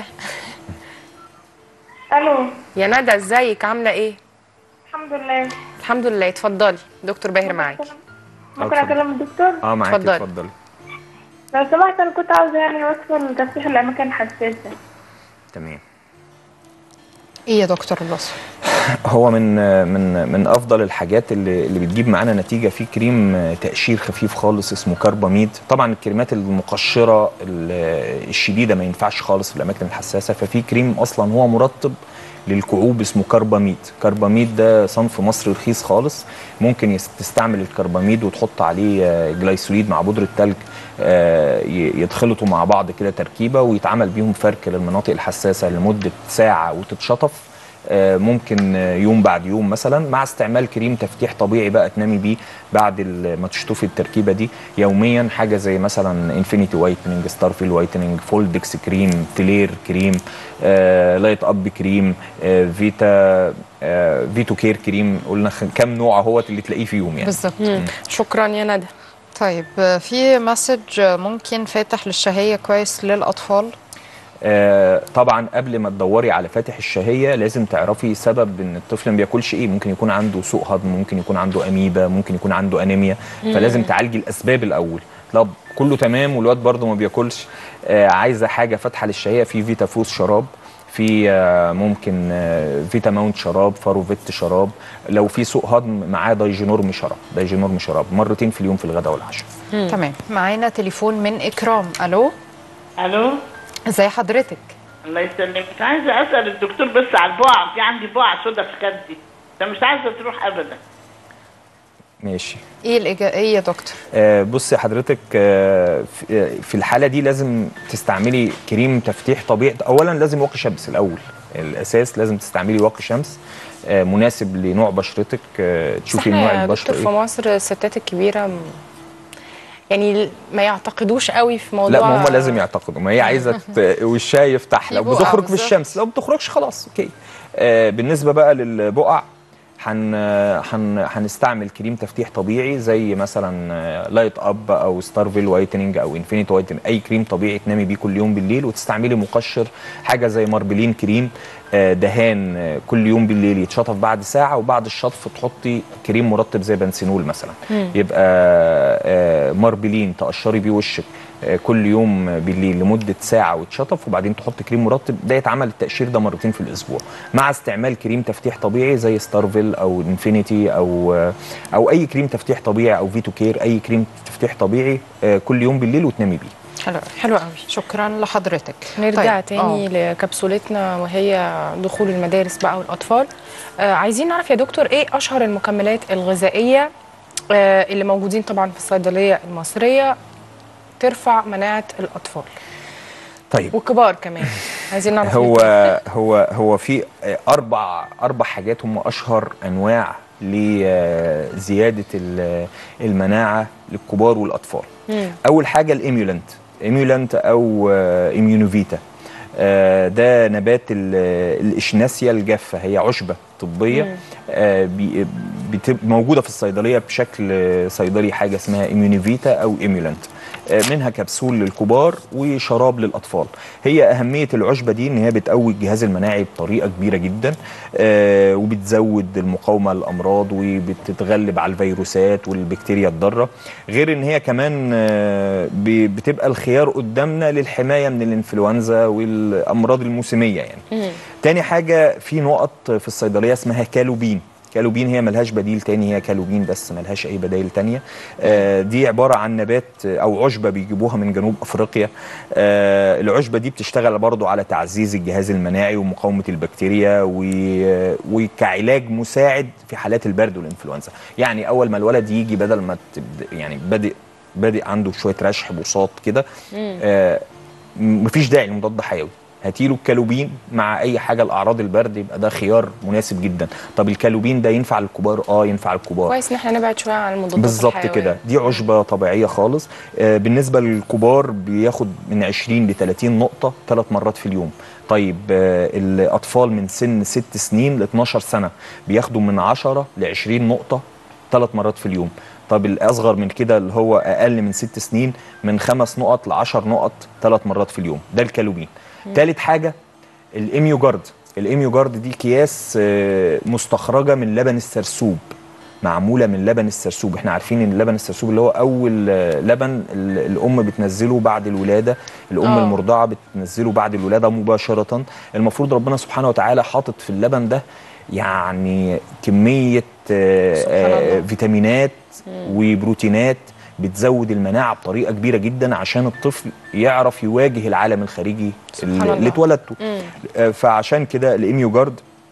الو يا ندى ازيك عامله ايه الحمد لله الحمد لله اتفضلي دكتور باهر معاكي ممكن اكلم الدكتور اه معاكي اتفضلي. اتفضلي لو سمحت انا كنت عاوزه يعني وصفه لتفتيح الاماكن الحساسه تمام ايه يا دكتور الوصف هو من من من افضل الحاجات اللي اللي بتجيب معانا نتيجه في كريم تقشير خفيف خالص اسمه كارباميد طبعا الكريمات المقشره ال- الشديده ما ينفعش خالص في الاماكن الحساسه ففي كريم اصلا هو مرطب للكعوب اسمه كرباميد كرباميد ده صنف مصري رخيص خالص ممكن يس- تستعمل الكرباميد وتحط عليه آه، جلايسوليد مع بودره تلج آه، ي- يتخلطوا مع بعض كده تركيبه ويتعمل بيهم فرك للمناطق الحساسه لمده ساعه وتتشطف آه، ممكن آه، يوم بعد يوم مثلا مع استعمال كريم تفتيح طبيعي بقى تنامي بيه بعد ال- ما تشطفي التركيبه دي يوميا حاجه زي مثلا انفينيتي وايتنينج ستارفيل وايتنينج فولدكس كريم تلير كريم آه، لايت اب كريم آه، فيتا آه، فيتو كير كريم قلنا خ- كام نوع اهوت اللي تلاقيه فيهم يعني بالظبط شكرا يا ندى طيب آه، في مسج آه، ممكن فاتح للشهيه كويس للاطفال آه، طبعا قبل ما تدوري على فاتح الشهيه لازم تعرفي سبب ان الطفل ما بياكلش ايه ممكن يكون عنده سوء هضم ممكن يكون عنده اميبا ممكن يكون عنده انيميا فلازم تعالجي الاسباب الاول لا كله تمام والواد برضه ما بياكلش آه، عايزه حاجه فاتحه للشهيه في فيتا فوز شراب في آه، ممكن آه، فيتا ماونت شراب فاروفيت شراب لو في سوء هضم معاه دايجينورم شراب دايجينورم شراب مرتين في اليوم في الغداء والعشاء تمام معانا تليفون من اكرام الو الو ازي حضرتك الله يسلمك عايزه اسال الدكتور بس على البقع في عندي بقع سودا في خدي فمش عايزه تروح ابدا ماشي ايه الإجا... ايه يا دكتور آه، بصي حضرتك آه، في آه، في الحاله دي لازم تستعملي كريم تفتيح طبيعي اولا لازم واقي شمس الاول الاساس لازم تستعملي واقي شمس آه، مناسب لنوع بشرتك آه، بس تشوفي احنا نوع يا البشره دكتور في ايه مصر الستات الكبيره م- يعني ما يعتقدوش قوي في موضوع لا ما هم لازم يعتقدوا ما هي عايزه ت- وشها يفتح لو في بقع بتخرج في بالظبط. الشمس لو بتخرجش خلاص اوكي آه بالنسبه بقى للبقع هن هن هنستعمل كريم تفتيح طبيعي زي مثلا آه، لايت اب او ستارفيل وايتنينج او انفينيت وايتنينج اي كريم طبيعي تنامي بيه كل يوم بالليل وتستعملي مقشر حاجه زي ماربلين كريم آه، دهان آه، كل يوم بالليل يتشطف بعد ساعه وبعد الشطف تحطي كريم مرطب زي بنسينول مثلا يبقى آه، ماربلين تقشري بيه وشك آه، كل يوم بالليل لمده ساعه وتشطف وبعدين تحط كريم مرطب ده يتعمل التقشير ده مرتين في الاسبوع مع استعمال كريم تفتيح طبيعي زي ستارفيل او انفينيتي او آه، او اي كريم تفتيح طبيعي او فيتو كير اي كريم تفتيح طبيعي آه، كل يوم بالليل وتنامي بيه حلو حلو قوي شكرا لحضرتك نرجع طيب، تاني آه. لكبسولتنا وهي دخول المدارس بقى والاطفال آه عايزين نعرف يا دكتور ايه اشهر المكملات الغذائيه آه اللي موجودين طبعا في الصيدليه المصريه ترفع مناعه الاطفال طيب والكبار كمان عايزين نعرف هو الاتنين. هو هو في اربع اربع حاجات هم اشهر انواع لزياده ال- المناعه للكبار والاطفال مم. اول حاجه الاميولنت اميولنت او اميونوفيتا ده نبات ال- الاشناسيا الجافه هي عشبه طبيه آه، بي- بت- موجوده في الصيدليه بشكل صيدلي حاجه اسمها اميونوفيتا او اميولنت آه، منها كبسول للكبار وشراب للاطفال هي اهميه العشبه دي ان هي بتقوي الجهاز المناعي بطريقه كبيره جدا آه، وبتزود المقاومه للامراض وبتتغلب على الفيروسات والبكتيريا الضاره غير ان هي كمان آه، ب- بتبقى الخيار قدامنا للحمايه من الانفلونزا والامراض الموسميه يعني مم. تاني حاجة في نقط في الصيدلية اسمها كالوبين كالوبين هي ملهاش بديل تاني هي كالوبين بس ملهاش أي بدايل تانية آه دي عبارة عن نبات أو عشبة بيجيبوها من جنوب أفريقيا آه العشبة دي بتشتغل برضو على تعزيز الجهاز المناعي ومقاومة البكتيريا و- وكعلاج مساعد في حالات البرد والإنفلونزا يعني أول ما الولد يجي بدل ما تبد- يعني بادئ بادئ عنده شوية رشح بساط كده آه م- مفيش داعي لمضاد حيوي هاتيله الكالوبين مع اي حاجه لاعراض البرد يبقى ده خيار مناسب جدا طب الكالوبين ده ينفع للكبار اه ينفع للكبار كويس ان احنا نبعد شويه عن المضادات بالظبط الحيوية. كده دي عشبه طبيعيه خالص آه بالنسبه للكبار بياخد من 20 ل 30 نقطه ثلاث مرات في اليوم طيب آه الاطفال من سن 6 سنين ل 12 سنه بياخدوا من 10 ل 20 نقطه ثلاث مرات في اليوم طب الاصغر من كده اللي هو اقل من 6 سنين من خمس نقط ل 10 نقط ثلاث مرات في اليوم ده الكالوبين ثالث حاجه الاميو جارد الاميو جارد دي اكياس آه، مستخرجه من لبن السرسوب معموله من لبن السرسوب احنا عارفين ان لبن السرسوب اللي هو اول آه، لبن ال- الام بتنزله بعد الولاده الام آه. المرضعه بتنزله بعد الولاده مباشره المفروض ربنا سبحانه وتعالى حاطط في اللبن ده يعني كميه آه، سبحان الله. آه، فيتامينات وبروتينات بتزود المناعه بطريقه كبيره جدا عشان الطفل يعرف يواجه العالم الخارجي سبحان اللي الله. اللي اتولدته مم. آه، فعشان كده الاميو جارد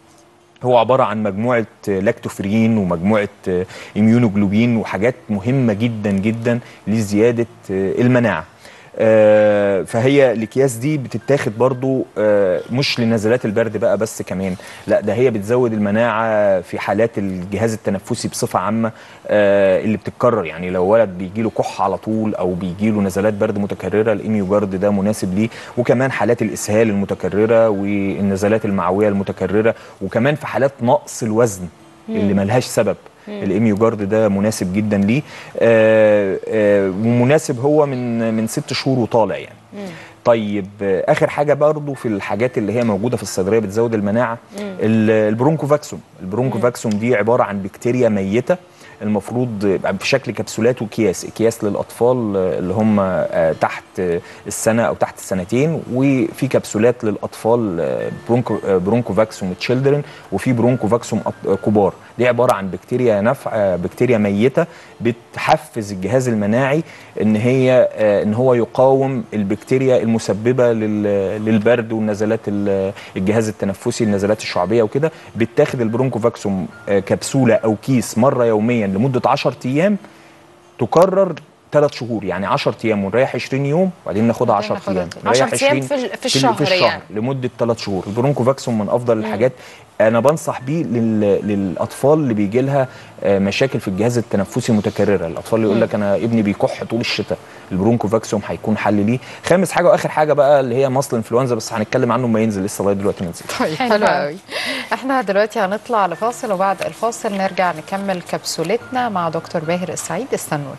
هو عباره عن مجموعه لاكتوفرين ومجموعه اميونوجلوبين وحاجات مهمه جدا جدا لزياده المناعه آه، فهي الاكياس دي بتتاخد برضو آه، مش لنزلات البرد بقى بس كمان لا ده هي بتزود المناعه في حالات الجهاز التنفسي بصفه عامه آه، اللي بتتكرر يعني لو ولد بيجي له كح على طول او بيجي له نزلات برد متكرره الايميو جارد ده مناسب ليه وكمان حالات الاسهال المتكرره والنزلات المعويه المتكرره وكمان في حالات نقص الوزن اللي ملهاش سبب الايميو جارد ده مناسب جدا ليه آه، آه، ومناسب هو من من ست شهور وطالع يعني طيب آه، اخر حاجه برضو في الحاجات اللي هي موجوده في الصيدليه بتزود المناعه ال- البرونكوفاكسوم البرونكوفاكسوم دي عباره عن بكتيريا ميته المفروض يبقى بشكل كبسولات وكياس اكياس للاطفال آه، اللي هم آه، تحت آه، السنه او تحت السنتين وفي كبسولات للاطفال آه، برونكو آه، برونكوفاكسوم تشيلدرن وفي برونكوفاكسوم أط- آه، كبار دي عباره عن بكتيريا نفع آه، بكتيريا ميته بتحفز الجهاز المناعي ان هي آه، ان هو يقاوم البكتيريا المسببه لل- للبرد والنزلات ال- الجهاز التنفسي النزلات الشعبيه وكده بتاخد البرونكوفاكسوم آه، كبسوله او كيس مره يوميا لمده 10 ايام تكرر ثلاث شهور يعني 10 ايام ونريح 20 يوم وبعدين ناخدها وبعدين 10 ناخدها ايام تاني. نريح 10 أيام في ال- في الشهر في الشهر يعني. لمده ثلاث شهور البرونكوفاكسوم من افضل الحاجات انا بنصح بيه لل... للاطفال اللي بيجي لها آه، مشاكل في الجهاز التنفسي متكرره الاطفال اللي يقول لك انا ابني بيكح طول الشتاء البرونكوفاكسوم هيكون حل ليه خامس حاجه واخر حاجه بقى اللي هي مصل انفلونزا بس هنتكلم عنه ما ينزل لسه لغايه دلوقتي ما نزلش طيب حلو حلو أوي. قوي احنا دلوقتي هنطلع لفاصل وبعد الفاصل نرجع نكمل كبسولتنا مع دكتور باهر السعيد استنونا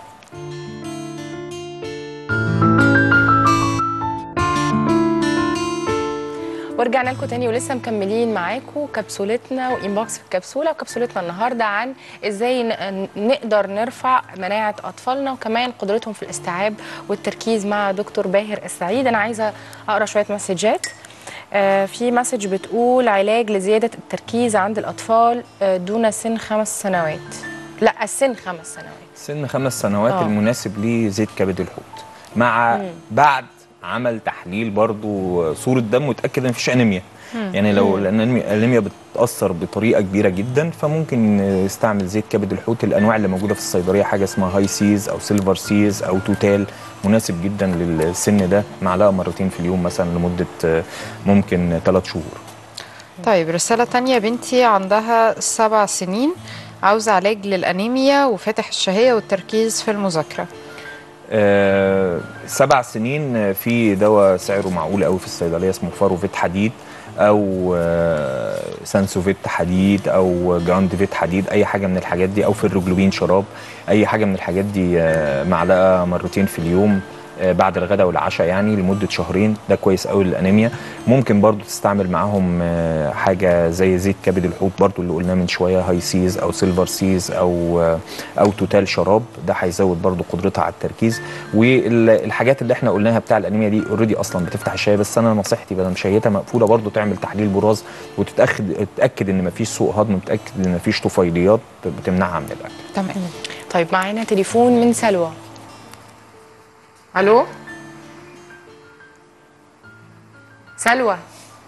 ورجعنا لكم تاني ولسه مكملين معاكم كبسولتنا وانبوكس في الكبسوله وكبسولتنا النهارده عن ازاي ن- نقدر نرفع مناعه اطفالنا وكمان قدرتهم في الاستيعاب والتركيز مع دكتور باهر السعيد انا عايزه اقرا شويه مسجات آه، في مسج بتقول علاج لزياده التركيز عند الاطفال آه، دون سن خمس سنوات لا السن خمس سنوات سن خمس سنوات آه. أوه. المناسب ليه زيت كبد الحوت مع مم. بعد عمل تحليل برضو صورة دم وتأكد ان مفيش انيميا يعني لو لان الأنيميا- الانيميا بتأثر بطريقة كبيرة جدا فممكن يستعمل زيت كبد الحوت الانواع اللي موجودة في الصيدلية حاجة اسمها هاي سيز او سيلفر سيز او توتال مناسب جدا للسن ده معلقة مرتين في اليوم مثلا لمدة آه، ممكن ثلاث شهور طيب رسالة تانية بنتي عندها سبع سنين عاوزة علاج للأنيميا وفاتح الشهية والتركيز في المذاكرة آه، سبع سنين آه، في دواء سعره معقول قوي في الصيدليه اسمه فاروفيت حديد او آه، سانسوفيت حديد او جراندفيت حديد اي حاجه من الحاجات دي او فيروجلوبين شراب اي حاجه من الحاجات دي آه، معلقه مرتين في اليوم آه، بعد الغداء والعشاء يعني لمده شهرين ده كويس قوي للانيميا ممكن برضو تستعمل معاهم آه، حاجه زي زيت كبد الحوت برضو اللي قلناه من شويه هاي سيز او سيلفر سيز او آه، او توتال شراب ده هيزود برضو قدرتها على التركيز والحاجات اللي احنا قلناها بتاع الانيميا دي اوريدي اصلا بتفتح الشهيه بس انا نصيحتي بدل شهيتها مقفوله برضو تعمل تحليل براز وتتاكد تتاكد ان مفيش سوء هضم وتتاكد ان مفيش طفيليات بتمنعها من الاكل تمام طيب معانا تليفون من سلوى الو سلوى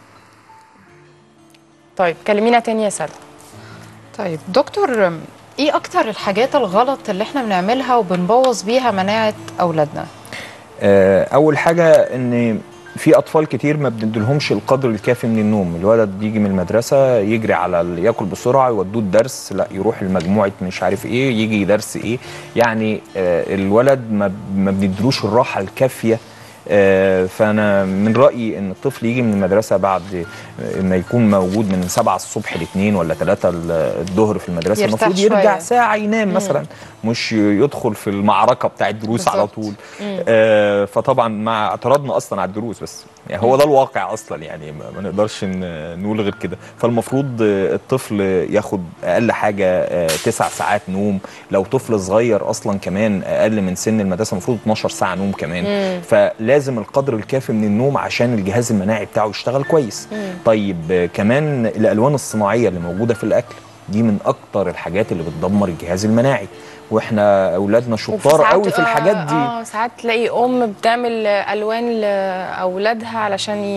طيب كلمينا تاني يا سلوى طيب دكتور ايه اكتر الحاجات الغلط اللي احنا بنعملها وبنبوظ بيها مناعة اولادنا آه، اول حاجه ان في اطفال كتير ما بنديلهمش القدر الكافي من النوم الولد بيجي من المدرسه يجري على ال- ياكل بسرعه يودوه الدرس لا يروح المجموعه مش عارف ايه يجي درس ايه يعني آه، الولد ما ما بنديلوش الراحه الكافيه آه، فانا من رايي ان الطفل يجي من المدرسه بعد ما يكون موجود من 7 الصبح ل 2 ولا 3 الظهر في المدرسه يرتاح المفروض يرجع شوية. ساعه ينام مثلا مش يدخل في المعركه بتاع الدروس على بالظبط. طول آه، فطبعا مع اعتراضنا اصلا على الدروس بس يعني هو ده الواقع اصلا يعني ما ما نقدرش ن- نقول غير كده فالمفروض آه، الطفل ياخد اقل حاجه آه، تسع ساعات نوم لو طفل صغير اصلا كمان اقل من سن المدرسه المفروض 12 ساعه نوم كمان فلازم القدر الكافي من النوم عشان الجهاز المناعي بتاعه يشتغل كويس طيب آه، كمان الالوان الصناعيه اللي موجوده في الاكل دي من اكتر الحاجات اللي بتدمر الجهاز المناعي واحنا اولادنا وفي شطار ساعات- قوي في الحاجات دي اه ساعات تلاقي ام بتعمل الوان لاولادها علشان ي-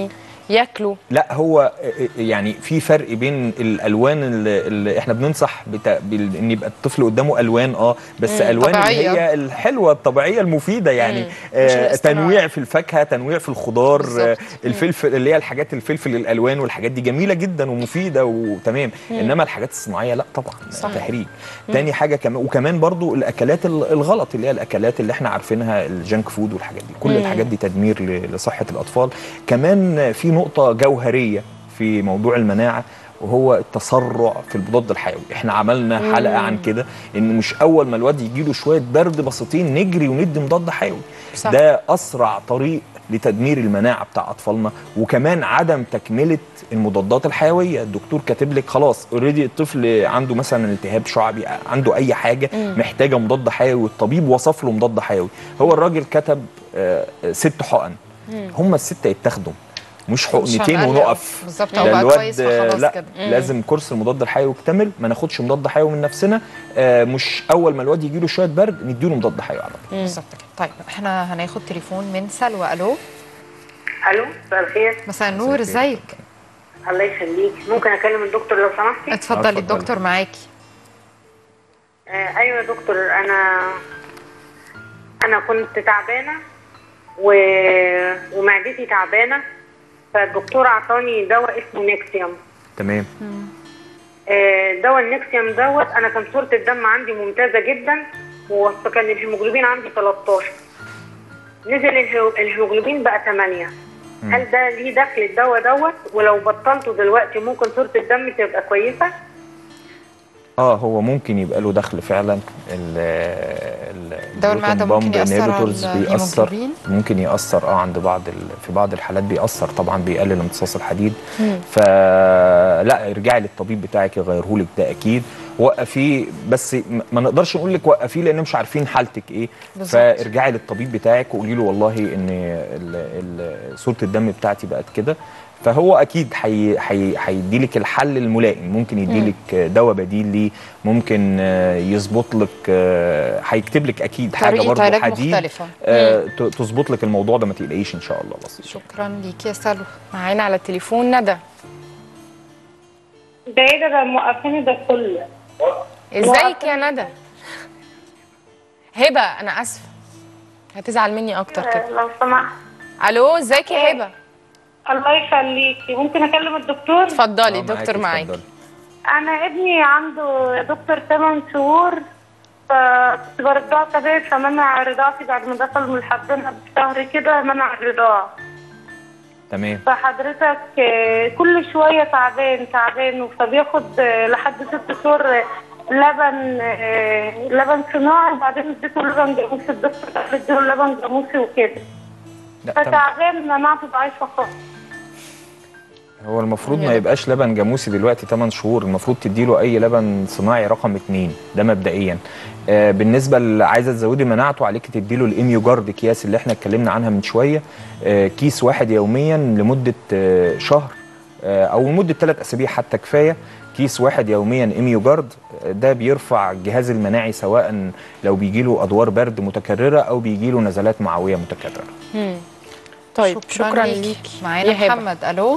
ياكلوا لا هو يعني في فرق بين الالوان اللي, اللي احنا بننصح بتا... بال- ان يبقى الطفل قدامه الوان اه بس مم، الوان اللي طبيعية. هي الحلوه الطبيعيه المفيده يعني مش آه الاصطناعي. تنويع في الفاكهه تنويع في الخضار بالظبط. آه الفلفل اللي هي الحاجات الفلفل الالوان والحاجات دي جميله جدا ومفيده وتمام انما الحاجات الصناعيه لا طبعا صح. تحريج تاني حاجه كمان وكمان برضو الاكلات ال- الغلط اللي هي الاكلات اللي احنا عارفينها الجانك فود والحاجات دي كل الحاجات دي تدمير ل- لصحه الاطفال كمان في نقطه جوهريه في موضوع المناعه وهو التسرع في المضاد الحيوي احنا عملنا حلقه عن كده ان مش اول ما الواد يجي له شويه برد بسيطين نجري وندي مضاد حيوي صح. ده اسرع طريق لتدمير المناعه بتاع اطفالنا وكمان عدم تكمله المضادات الحيويه الدكتور كاتب لك خلاص اوريدي الطفل عنده مثلا التهاب شعبي عنده اي حاجه محتاجه مضاد حيوي والطبيب وصف له مضاد حيوي هو الراجل كتب آه، ست حقن هم السته يتاخدوا مش حقنتين هنقلق. ونقف بالظبط ده او بقى الواد كويس فخلاص لا كده لازم كورس المضاد الحيوي يكتمل ما ناخدش مضاد حيوي من نفسنا آه، مش اول ما الواد يجي له شويه برد نديله مضاد حيوي على طول بالظبط كده طيب احنا هناخد تليفون من سلوى الو الو مساء الخير مساء النور مساء الخير. ازيك الله يخليك ممكن اكلم الدكتور لو سمحتي اتفضلي اتفضلي. الدكتور معاكي آه ايوه يا دكتور انا انا كنت تعبانه و... ومعدتي تعبانه فالدكتور اعطاني دواء اسمه نيكسيوم تمام آه، دواء النيكسيوم دوت انا كان صوره الدم عندي ممتازه جدا وكان الهيموجلوبين عندي 13 نزل الهيو- الهيموجلوبين بقى 8 هل ده ليه دخل الدواء دوت ولو بطلته دلوقتي ممكن صوره الدم تبقى كويسه اه هو ممكن يبقى له دخل فعلا ال ال دواء المعدة البروتون ممكن بامب يأثر على inhibitors بيأثر الهيموجلوبين؟ ممكن يأثر اه عند بعض ال في بعض الحالات بيأثر طبعا بيقلل امتصاص الحديد فلا ارجعي للطبيب بتاعك يغيره لك ده اكيد وقفيه بس م- ما نقدرش نقول لك وقفيه لان مش عارفين حالتك ايه بالظبط. فارجعي للطبيب بتاعك وقولي له والله ان ال- ال- صوره الدم بتاعتي بقت كده فهو اكيد هي- هي- هيديلك الحل الملائم ممكن يديلك دواء بديل ليه ممكن آه، يظبط لك آه، هيكتب لك اكيد حاجه طريقة برضه علاج حديد مختلفة. آه، ت- تظبط لك الموضوع ده ما تقلقيش ان شاء الله بسيط شكرا ليك يا سلوى معانا على التليفون ندى ده ايه ده ده موقفيني ده كله ازيك يا ندى هبه انا اسفه هتزعل مني اكتر كده لو سمحت الو ازيك يا هبه الله يخليكي ممكن اكلم الدكتور اتفضلي آه، الدكتور معاكي، معاكي اتفضلي. انا ابني عنده يا دكتور 8 شهور فكنت برضعه طبيعي فمنع رضاعتي بعد ما دخل من الحضانة بشهر كده منع الرضاعة تمام فحضرتك آه، كل شوية تعبان تعبان فبياخد آه، لحد ست شهور آه، لبن آه، لبن صناعي وبعدين اديته لبن جاموسي الدكتور قال اديله لبن جاموسي وكده لا تمام. فتعبان مناعته ضعيفة خالص هو المفروض ما يبقاش لبن جاموسي دلوقتي 8 شهور المفروض تديله اي لبن صناعي رقم 2 ده مبدئيا آه بالنسبه اللي عايزه تزودي مناعته عليك تديله الاميو جارد اكياس اللي احنا اتكلمنا عنها من شويه آه كيس واحد يوميا لمده آه شهر آه او لمده ثلاث اسابيع حتى كفايه كيس واحد يوميا اميو جارد آه، ده بيرفع الجهاز المناعي سواء لو بيجي له ادوار برد متكرره او بيجي له نزلات معويه متكرره طيب شكرا ليك. ليكي معانا يا هبة. محمد الو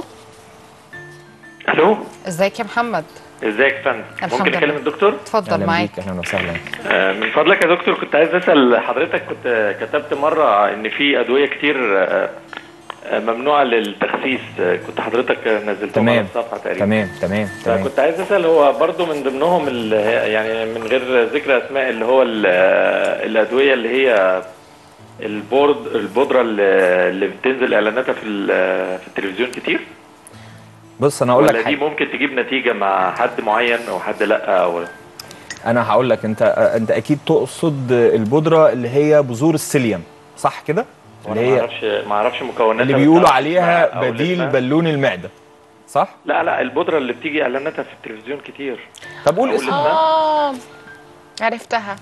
الو ازيك يا محمد ازيك يا فندم الحمد ممكن لله. اكلم الدكتور اتفضل اهلا معاك بيك اهلا وسهلا آه، من فضلك يا دكتور كنت عايز اسال حضرتك كنت كتبت مره ان في ادويه كتير آه، آه، ممنوعه للتخسيس آه، كنت حضرتك نزلتهم على تمام الصفحه تقريبا تمام تمام تمام فكنت عايز اسال هو برضو من ضمنهم ال- يعني من غير ذكر اسماء اللي هو ال- آه، الادويه اللي هي البورد البودره اللي اللي بتنزل اعلاناتها في ال- في التلفزيون كتير بص انا اقول ولا لك دي حاجه ممكن تجيب نتيجه مع حد معين او حد لا او انا هقول لك انت انت اكيد تقصد البودره اللي هي بذور السيليوم صح كده وانا اللي ما هي اعرفش ما اعرفش مكوناتها اللي بس بيقولوا أعرف عليها اسمها أو بديل اسمها. بالون المعده صح لا لا البودره اللي بتيجي اعلاناتها في التلفزيون كتير طب قول أقول اسمها اه عرفتها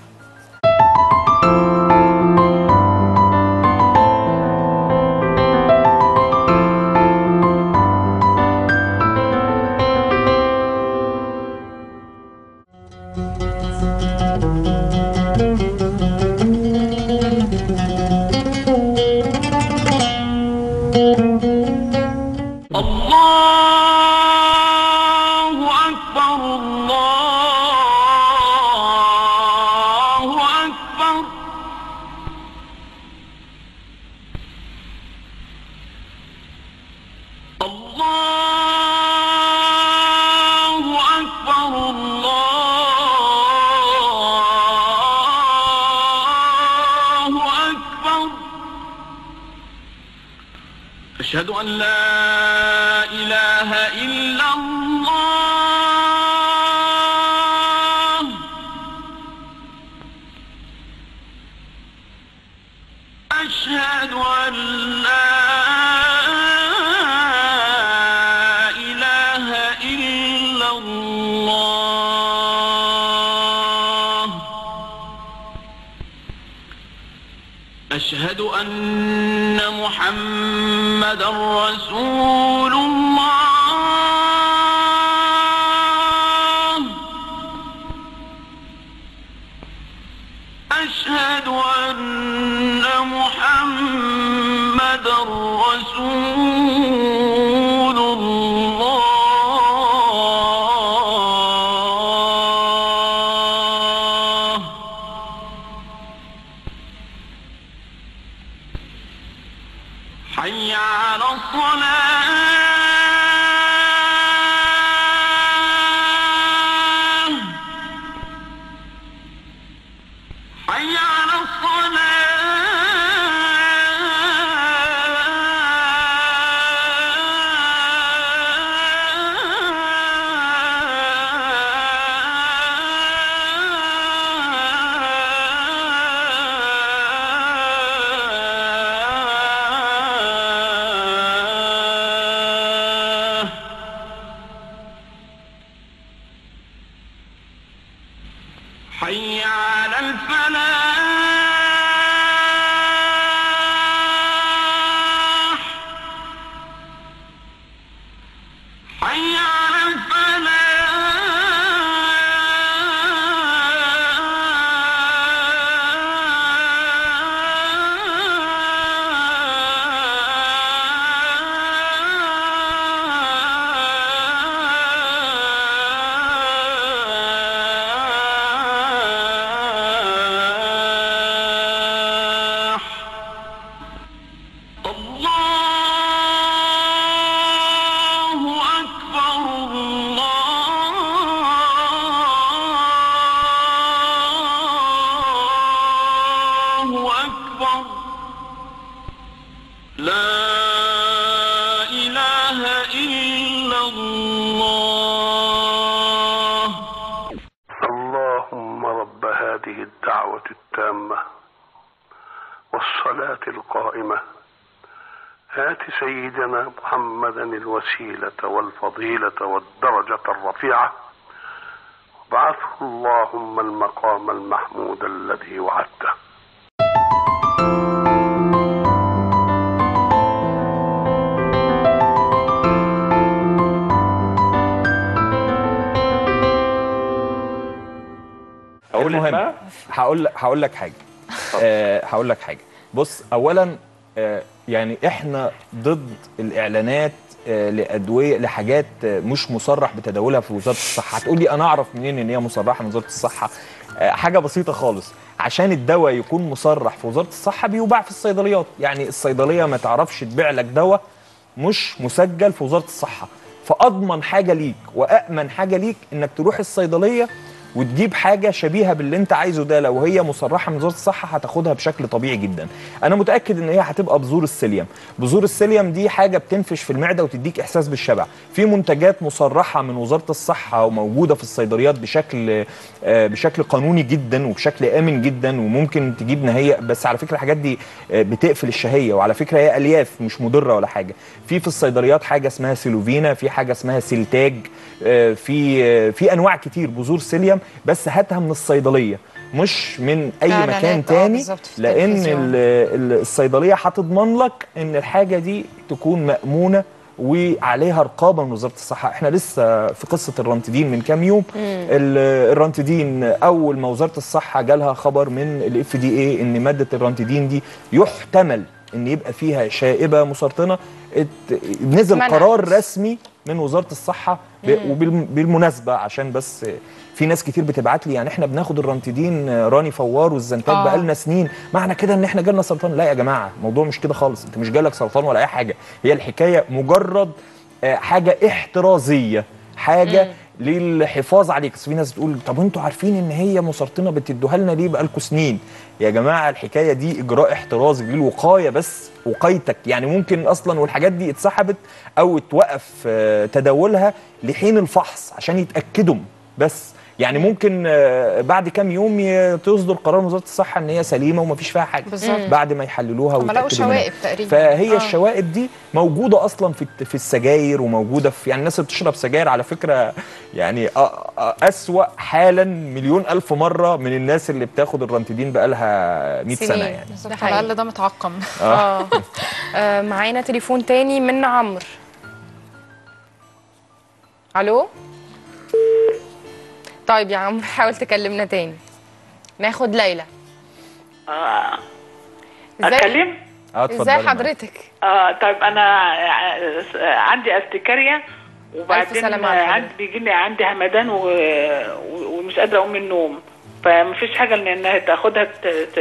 أشهد أن لا إله إلا الله أشهد أن لا إله إلا الله أشهد أن محمدا رسول الله أشهد أن محمدا رسول الله حي على الصلاة حي على الصلاة حي على الفلاح حي على الفلاح الله أكبر الله أكبر لا إله إلا الله اللهم رب هذه الدعوة التامة والصلاة القائمة آت سيدنا محمدا الوسيلة والفضيلة والدرجة الرفيعة وابعثه اللهم المقام المحمود الذي وعدته اقول المهم اسمها هقول هقول لك حاجه آه، هقول لك حاجه بص اولا آه، يعني احنا ضد الاعلانات آه، لادويه لحاجات آه، مش مصرح بتداولها في وزاره الصحه هتقولي انا اعرف منين ان هي مصرحه من وزاره الصحه آه، حاجه بسيطه خالص عشان الدواء يكون مصرح في وزاره الصحه بيباع في الصيدليات يعني الصيدليه ما تعرفش تبيع لك دواء مش مسجل في وزاره الصحه فاضمن حاجه ليك وامن حاجه ليك انك تروح الصيدليه وتجيب حاجه شبيهه باللي انت عايزه ده لو هي مصرحه من وزاره الصحه هتاخدها بشكل طبيعي جدا انا متاكد ان هي هتبقى بذور السيليوم بذور السيليوم دي حاجه بتنفش في المعده وتديك احساس بالشبع في منتجات مصرحه من وزاره الصحه وموجوده في الصيدليات بشكل آه، بشكل قانوني جدا وبشكل امن جدا وممكن تجيب نهيه بس على فكره الحاجات دي آه، بتقفل الشهيه وعلى فكره هي الياف مش مضره ولا حاجه في في الصيدليات حاجه اسمها سيلوفينا في حاجه اسمها سيلتاج آه، في آه، في انواع كتير بذور سيليوم بس هاتها من الصيدليه مش من اي إعلانات، مكان آه، تاني بالظبط، في لان التلفزيون. ال- ال- الصيدليه هتضمن لك ان الحاجه دي تكون مامونه وعليها رقابه من وزاره الصحه احنا لسه في قصه الرانتدين من كام يوم ال- الرانتدين اول ما وزاره الصحه جالها خبر من الاف دي اي ان ماده الرانتدين دي يحتمل ان يبقى فيها شائبه مسرطنه ات- نزل اتمنعت. قرار رسمي من وزاره الصحه وبالمناسبه عشان بس في ناس كتير بتبعت لي يعني احنا بناخد الرانتدين راني فوار والزنتات آه. بقالنا سنين معنى كده ان احنا جالنا سرطان لا يا جماعه الموضوع مش كده خالص انت مش جالك سرطان ولا اي حاجه هي الحكايه مجرد آه، حاجه احترازيه حاجه للحفاظ عليك بس في ناس بتقول طب انتوا عارفين ان هي مسرطنه بتدوها لنا ليه بقالكم سنين يا جماعه الحكايه دي اجراء احترازي للوقايه بس وقايتك يعني ممكن اصلا والحاجات دي اتسحبت او اتوقف آه، تداولها لحين الفحص عشان يتاكدوا بس يعني ممكن آه، بعد كام يوم ي- تصدر قرار من وزاره الصحه ان هي سليمه ومفيش فيها حاجه بالظبط. بعد ما يحللوها هم لقوا ويتاكدوا منها. شوائب تقريبا فهي آه. الشوائب دي موجوده اصلا في في السجاير وموجوده في يعني الناس اللي بتشرب سجاير على فكره يعني أ- أ- اسوا حالا مليون الف مره من الناس اللي بتاخد الرانتيدين بقالها 100 سنه سنين. يعني بالظبط ده على حقيقي. الاقل ده متعقم اه آه، معانا تليفون تاني من عمرو الو طيب يا عمرو حاول تكلمنا تاني ناخد ليلى آه. ازاي اتكلم اه اتفضلي ازاي معاك. حضرتك آه طيب انا آه، عندي استكارية وبعدين سلامة على آه، حضرتك. عندي بيجي لي عندي همدان و... و- ومش قادره اقوم من النوم فمفيش حاجه ان انها تاخدها ت... ت...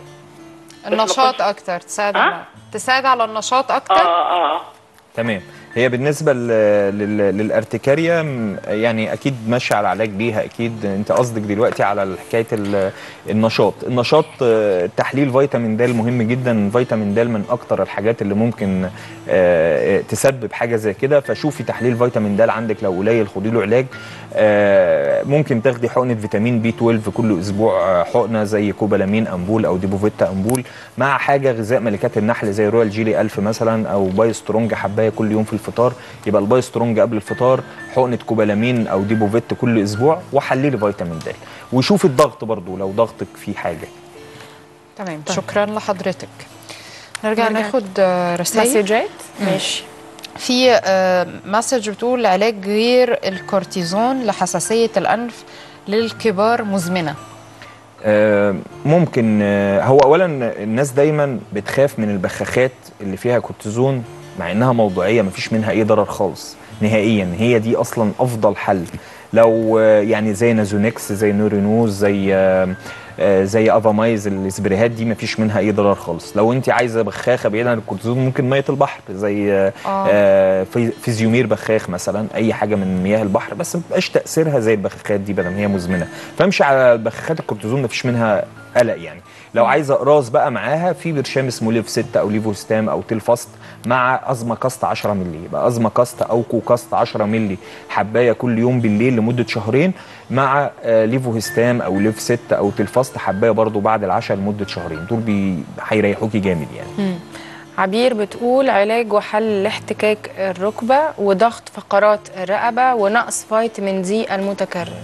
النشاط كنتش- اكتر تساعد ها؟ على- تساعد على النشاط اكتر اه اه تمام هي بالنسبه ل- لل- للارتكاريا م- يعني اكيد ماشيه على علاج ليها اكيد انت قصدك دلوقتي على حكايه ال- النشاط النشاط آه، تحليل فيتامين د مهم جدا فيتامين د من اكتر الحاجات اللي ممكن آه، تسبب حاجه زي كده فشوفي تحليل فيتامين د عندك لو قليل خدي له علاج آه، ممكن تاخدي حقنه فيتامين بي 12 كل اسبوع آه، حقنه زي كوبالامين امبول او ديبوفيتا امبول مع حاجه غذاء ملكات النحل زي رويال جيلي 1000 مثلا او باي سترونج حبايه كل يوم في الفطار يبقى الباي سترونج قبل الفطار حقنه كوبالامين او ديبوفيت كل اسبوع وحللي فيتامين د وشوفي الضغط برضو لو ضغطك فيه حاجه تمام شكرا لحضرتك نرجع نرجع. ناخد آه، رسائل مسجات ماشي في آه، مسج بتقول علاج غير الكورتيزون لحساسية الأنف للكبار مزمنة آه، ممكن آه، هو اولا الناس دايما بتخاف من البخاخات اللي فيها كورتيزون مع انها موضوعيه مفيش منها اي ضرر خالص نهائيا هي دي اصلا افضل حل لو آه، يعني زي نازونكس زي نورينوز زي آه، آه، زي افامايز السبريهات دي مفيش منها اي ضرر خالص لو انت عايزه بخاخه بعيد عن الكورتيزون ممكن ميه البحر زي آه، آه، في- فيزيومير بخاخ مثلا اي حاجه من مياه البحر بس ما بقاش تاثيرها زي البخاخات دي بدل ما هي مزمنه فامشي على بخاخات الكورتيزون مفيش منها قلق يعني لو عايزه اقراص بقى معاها في برشام اسمه ليف 6 او ليفوستام او تيلفاست مع ازما كاست 10 مللي يبقى ازما كاست او كوكاست 10 مللي حبايه كل يوم بالليل لمده شهرين مع آه، ليفوهستام او ليف 6 او تيلفاست حبايه برضو بعد العشاء لمده شهرين دول بي- هيريحوكي جامد يعني عبير بتقول علاج وحل لاحتكاك الركبة وضغط فقرات الرقبة ونقص فيتامين دي المتكرر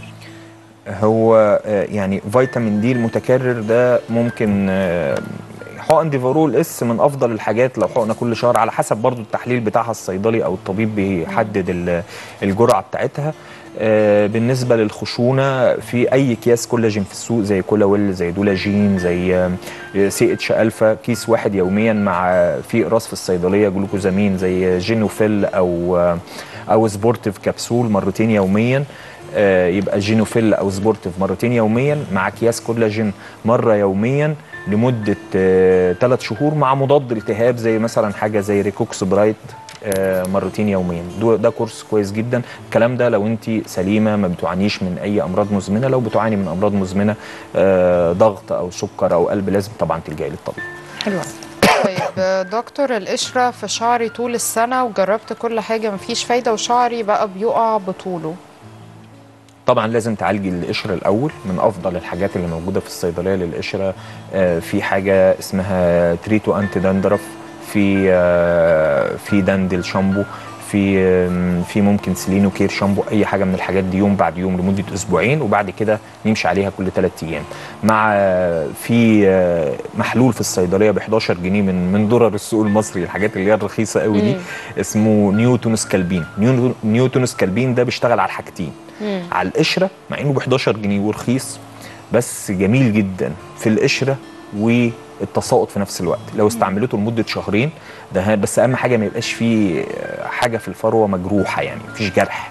هو آه، يعني فيتامين دي المتكرر ده ممكن آه، حقن ديفارول اس من افضل الحاجات لو حقنه كل شهر على حسب برضو التحليل بتاعها الصيدلي او الطبيب بيحدد ال- الجرعه بتاعتها آه، بالنسبه للخشونه في اي اكياس كولاجين في السوق زي كولاويل زي دولاجين زي سي اتش الفا كيس واحد يوميا مع في اقراص في الصيدليه جلوكوزامين زي جينوفيل او آه، او سبورتيف كبسول مرتين يوميا آه، يبقى جينوفيل او سبورتيف مرتين يوميا مع اكياس كولاجين مره يوميا لمده ثلاث شهور مع مضاد التهاب زي مثلا حاجه زي ريكوكس برايت آه، مرتين يوميا دو- ده كورس كويس جدا الكلام ده لو انت سليمه ما بتعانيش من اي امراض مزمنه لو بتعاني من امراض مزمنه آه، ضغط او سكر او قلب لازم طبعا تلجئي للطبيب حلوة طيب آه، دكتور القشرة في شعري طول السنة وجربت كل حاجة مفيش فايدة وشعري بقى بيقع بطوله طبعا لازم تعالجي القشره الاول من افضل الحاجات اللي موجوده في الصيدليه للقشره آه، في حاجه اسمها تريتو انتي دندرف في آه، في داندل شامبو في آم، في ممكن سلينو كير شامبو اي حاجه من الحاجات دي يوم بعد يوم لمده اسبوعين وبعد كده نمشي عليها كل ثلاث ايام مع آه، في آه، محلول في الصيدليه ب 11 جنيه من من درر السوق المصري الحاجات اللي هي الرخيصه قوي دي اسمه نيوتون سكالبين نيو- نيوتون سكالبين ده بيشتغل على الحاجتين على القشره مع انه ب 11 جنيه ورخيص بس جميل جدا في القشره والتساقط في نفس الوقت لو استعملته لمده شهرين ده ه- بس اهم حاجه ما يبقاش فيه آه، حاجه في الفروه مجروحه يعني مفيش جرح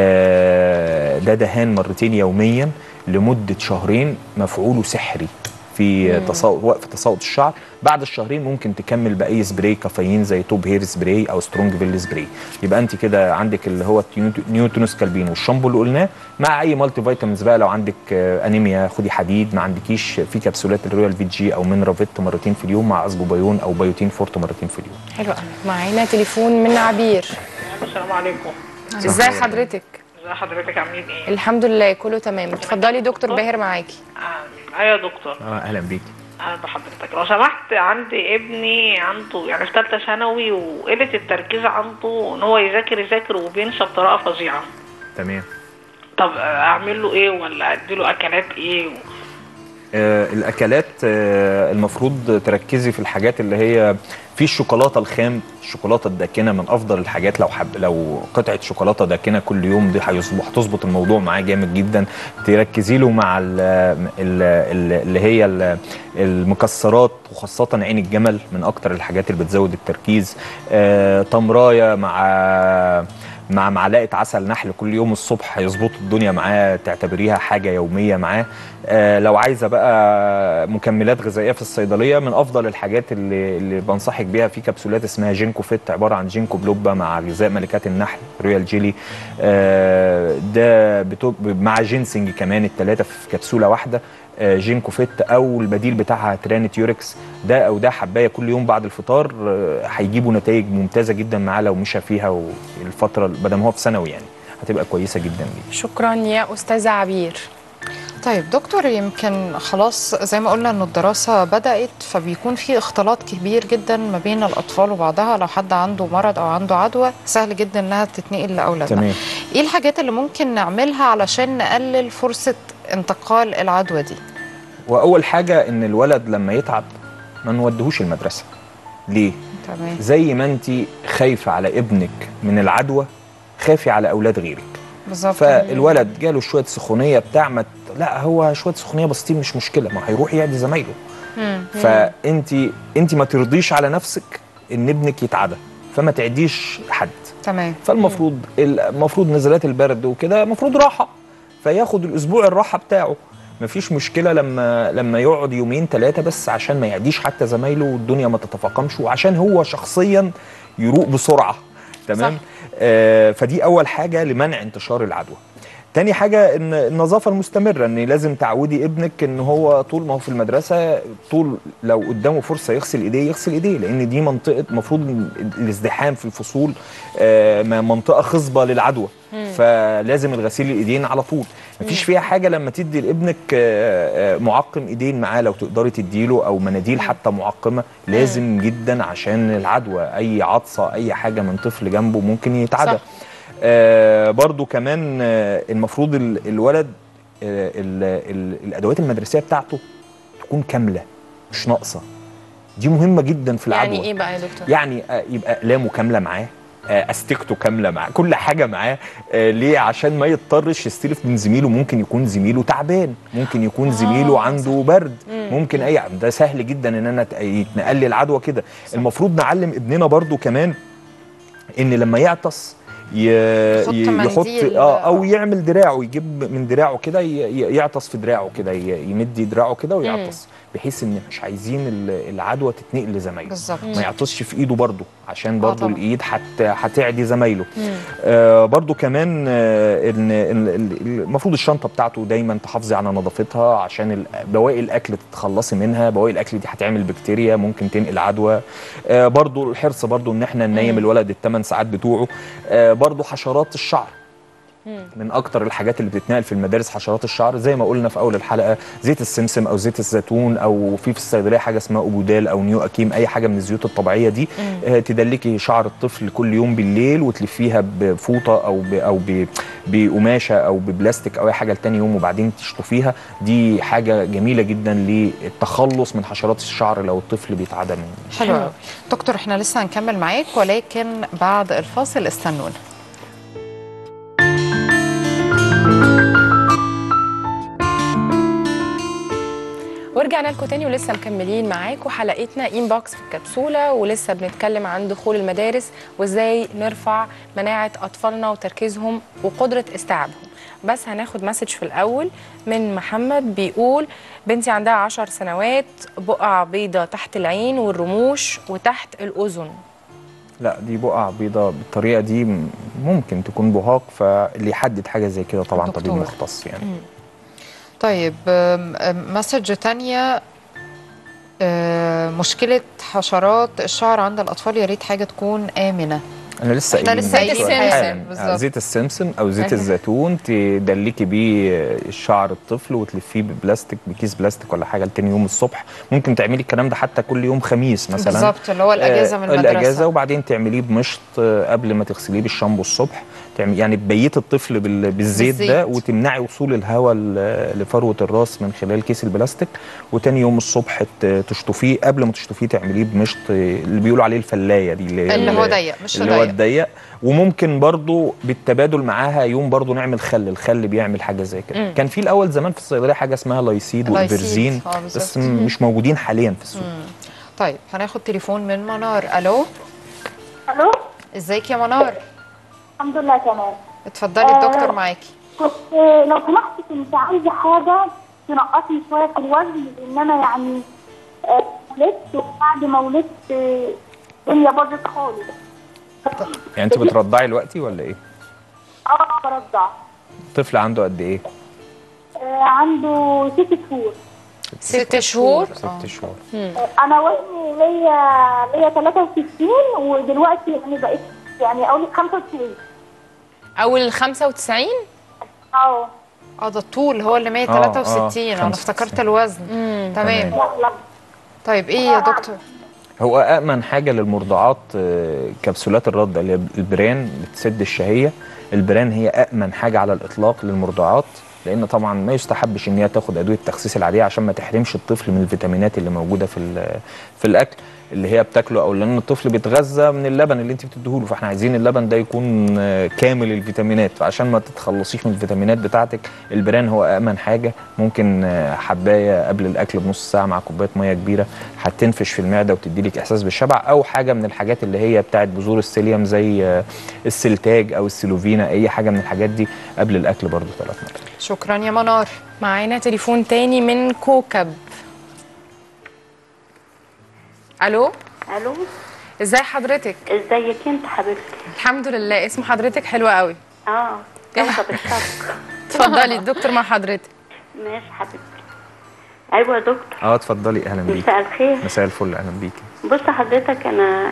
آه، ده دهان مرتين يوميا لمده شهرين مفعوله سحري في تصاوت وقف تساقط الشعر بعد الشهرين ممكن تكمل باي سبراي كافيين زي توب هير سبراي او سترونج فيل سبراي يبقى انت كده عندك اللي هو التيو- نيوتونوس كالبين والشامبو اللي قلناه مع اي مالتي فيتامينز بقى لو عندك آه، انيميا خدي حديد ما عندكيش في كبسولات الرويال في جي او مينرافيت مرتين في اليوم مع اسبوبايون او بايوتين فورت مرتين في اليوم حلو قوي معانا تليفون من عبير السلام عليكم ازاي حضرتك ازي حضرتك عاملين ايه؟ الحمد لله كله تمام اتفضلي دكتور باهر معاكي آه، ايوه يا دكتور اه اهلا بيك اهلا بحضرتك لو سمحت عندي ابني عنده يعني في ثالثه ثانوي وقله التركيز عنده ان هو يذاكر يذاكر وبينسى بطريقه فظيعه تمام طب آه، اعمل له ايه ولا ادي له اكلات ايه آه، الاكلات آه، المفروض تركزي في الحاجات اللي هي في الشوكولاته الخام الشوكولاته الداكنه من افضل الحاجات لو حب لو قطعه شوكولاته داكنه كل يوم دي هيظبط- هتظبط الموضوع معاه جامد جدا تركزي له مع ال ال ال اللي هي ال- المكسرات وخاصه عين الجمل من اكتر الحاجات اللي بتزود التركيز آه، تمرايه مع مع معلقه عسل نحل كل يوم الصبح هيظبطوا الدنيا معاه تعتبريها حاجه يوميه معاه آه لو عايزه بقى مكملات غذائيه في الصيدليه من افضل الحاجات اللي, اللي بنصحك بيها في كبسولات اسمها جينكو فيت عباره عن جينكو بلوبا مع غذاء ملكات النحل رويال جيلي آه ده بتب مع جينسنج كمان الثلاثه في كبسوله واحده آه، جينكو فيت او البديل بتاعها ترانت يوركس ده او ده حبايه كل يوم بعد الفطار آه، هيجيبوا نتائج ممتازه جدا معاه لو مشى فيها الفتره بدل ما هو في ثانوي يعني هتبقى كويسه جدا ليه شكرا يا استاذه عبير طيب دكتور يمكن خلاص زي ما قلنا ان الدراسه بدات فبيكون في اختلاط كبير جدا ما بين الاطفال وبعضها لو حد عنده مرض او عنده عدوى سهل جدا انها تتنقل لاولادنا تمام ايه الحاجات اللي ممكن نعملها علشان نقلل فرصه انتقال العدوى دي واول حاجه ان الولد لما يتعب ما نودهوش المدرسه ليه تمام زي ما انت خايفه على ابنك من العدوى خافي على اولاد غيرك بالظبط فالولد جاله شويه سخونيه بتاع ما ت- لا هو شويه سخونيه بسيطين مش مشكله ما هيروح يعدي زمايله مم. فانت انت ما ترضيش على نفسك ان ابنك يتعدى فما تعديش حد تمام فالمفروض المفروض نزلات البرد وكده المفروض راحه فياخد الاسبوع الراحه بتاعه مفيش مشكله لما لما يقعد يومين ثلاثه بس عشان ما يعديش حتى زمايله والدنيا ما تتفاقمش وعشان هو شخصيا يروق بسرعه تمام صح. آه فدي اول حاجه لمنع انتشار العدوى تاني حاجة ان النظافة المستمرة ان لازم تعودي ابنك ان هو طول ما هو في المدرسة طول لو قدامه فرصة يغسل ايديه يغسل ايديه لان دي منطقة المفروض الازدحام في الفصول آه، م- منطقة خصبة للعدوى فلازم الغسيل الايدين على طول مفيش فيها حاجة لما تدي لابنك آه، آه، معقم ايدين معاه لو تقدري تديله او مناديل حتى معقمة لازم جدا عشان العدوى اي عطسة اي حاجة من طفل جنبه ممكن يتعدى صح. آه برضو كمان آه المفروض ال- الولد آه ال ال الادوات المدرسيه بتاعته تكون كامله مش ناقصه دي مهمه جدا في العدوى يعني ايه بقى يا دكتور يعني آه يبقى اقلامه كامله معاه آه، استيكته كامله معاه كل حاجه معاه آه، ليه عشان ما يضطرش يستلف من زميله ممكن يكون زميله تعبان ممكن يكون زميله عنده برد ممكن اي ده سهل جدا ان انا ت- يتنقل لي العدوى كده المفروض نعلم ابننا برضو كمان ان لما يعطس ي... يحط ي- يحط منديل. اه او يعمل دراعه يجيب من دراعه كده ي... ي- يعطس في دراعه كده ي... يمد دراعه كده ويعطس بحيث ان مش عايزين ال- العدوى تتنقل لزمايله بالظبط ما يعطسش في ايده برضه عشان برضه طبعا. الايد هت... هتعدي زمايله آه برضه كمان آه ان إن ال- المفروض الشنطه بتاعته دايما تحافظي على نظافتها عشان ال- بواقي الاكل تتخلصي منها بواقي الاكل دي هتعمل بكتيريا ممكن تنقل عدوى آه برضه الحرص برضه ان احنا ننيم الولد الثمان ساعات بتوعه آه برضه حشرات الشعر من اكتر الحاجات اللي بتتنقل في المدارس حشرات الشعر زي ما قلنا في اول الحلقه زيت السمسم او زيت الزيتون او في في الصيدليه حاجه اسمها اوبودال او نيو اكيم اي حاجه من الزيوت الطبيعيه دي آه تدلكي شعر الطفل كل يوم بالليل وتلفيها بفوطه او ب او ب بقماشه او ببلاستيك او اي حاجه لتاني يوم وبعدين تشطفيها دي حاجه جميله جدا للتخلص من حشرات الشعر لو الطفل بيتعدى من حلو قوي دكتور احنا لسه هنكمل معاك ولكن بعد الفاصل استنونا ورجعنا لكم تاني ولسه مكملين معاكم حلقتنا انبوكس في الكبسوله ولسه بنتكلم عن دخول المدارس وازاي نرفع مناعه اطفالنا وتركيزهم وقدره استيعابهم. بس هناخد مسج في الاول من محمد بيقول بنتي عندها عشر سنوات بقع بيضة تحت العين والرموش وتحت الاذن لا دي بقع بيضاء بالطريقه دي م- ممكن تكون بهاق فاللي يحدد حاجه زي كده طبعا طبيب دكتور. مختص يعني طيب آم، آم، مسج تانية آه، مشكلة حشرات الشعر عند الأطفال يا ريت حاجة تكون آمنة انا لسه إحنا قايلين لسه من قايلين شوية. حالا، حالا. بالظبط. آه، زيت السمسم او زيت أيوة. الزيتون تدلكي بيه الشعر الطفل وتلفيه ببلاستيك بكيس بلاستيك ولا حاجه لتاني يوم الصبح ممكن تعملي الكلام ده حتى كل يوم خميس مثلا بالظبط اللي هو الأجازة آه، من المدرسة الاجازه وبعدين تعمليه بمشط آه، قبل ما تغسليه بالشامبو الصبح تعمل يعني تبيتي الطفل بال- بالزيت ده بالزيت. وتمنعي وصول الهواء ل- لفروه الراس من خلال كيس البلاستيك وتاني يوم الصبح ت- تشطفيه قبل ما تشطفيه تعمليه بمشط آه، اللي بيقولوا عليه الفلايه دي اللي, اللي هو ضيق، مش اللي هو ضيق. الضيق وممكن برضو بالتبادل معاها يوم برضو نعمل خل الخل بيعمل حاجه زي كده مم. كان في الاول زمان في الصيدليه حاجه اسمها لايسيد لايسيد، والفيرزين آه، بالظبط. بس م- مش موجودين حاليا في السوق مم. طيب هناخد تليفون من منار ألو الو ازيك يا منار الحمد لله تمام اتفضلي آه، الدكتور معاكي كنت لو سمحت كنت عايزه حاجه تنقصني شويه في الوزن لان انا يعني آه، ولدت وبعد ما ولدت آه، الدنيا باظت خالص يعني انت بترضعي دلوقتي ولا ايه اه برضع الطفل عنده قد ايه آه، عنده ست شهور ست شهور ست شهور آه، انا وزني ليا ليا 63 ودلوقتي يعني بقيت يعني اقول لك 95 اول 95 اه اه ده الطول هو اللي آه، 163 آه، انا افتكرت الوزن تمام لا لا طيب ايه يا دكتور هو أأمن حاجة للمرضعات آه، كبسولات الرضع اللي هي البران بتسد الشهية البران هي أأمن حاجة على الإطلاق للمرضعات لأن طبعا ما يستحبش إن هي تاخد أدوية التخسيس العادية عشان ما تحرمش الطفل من الفيتامينات اللي موجودة في ال- في الأكل اللي هي بتاكله أو لأن الطفل بيتغذى من اللبن اللي أنت بتديهوله فإحنا عايزين اللبن ده يكون آه، كامل الفيتامينات فعشان ما تتخلصيش من الفيتامينات بتاعتك البران هو أأمن حاجة ممكن آه، حباية قبل الأكل بنص ساعة مع كوباية مية كبيرة هتنفش في المعده وتدي لك احساس بالشبع او حاجه من الحاجات اللي هي بتاعت بذور السيليوم زي آه، السلتاج او السيلوفينا اي حاجه من الحاجات دي قبل الاكل برضو ثلاث مرات شكرا يا منار معانا تليفون تاني من كوكب الو الو ازاي حضرتك ازيك انت حبيبتي الحمد لله اسم حضرتك حلو قوي اه كوكب الشرق اتفضلي الدكتور مع حضرتك ماشي حبيبتي ايوه يا دكتور اه اتفضلي اهلا بيكي مساء الخير مساء الفل اهلا بيكي بص حضرتك انا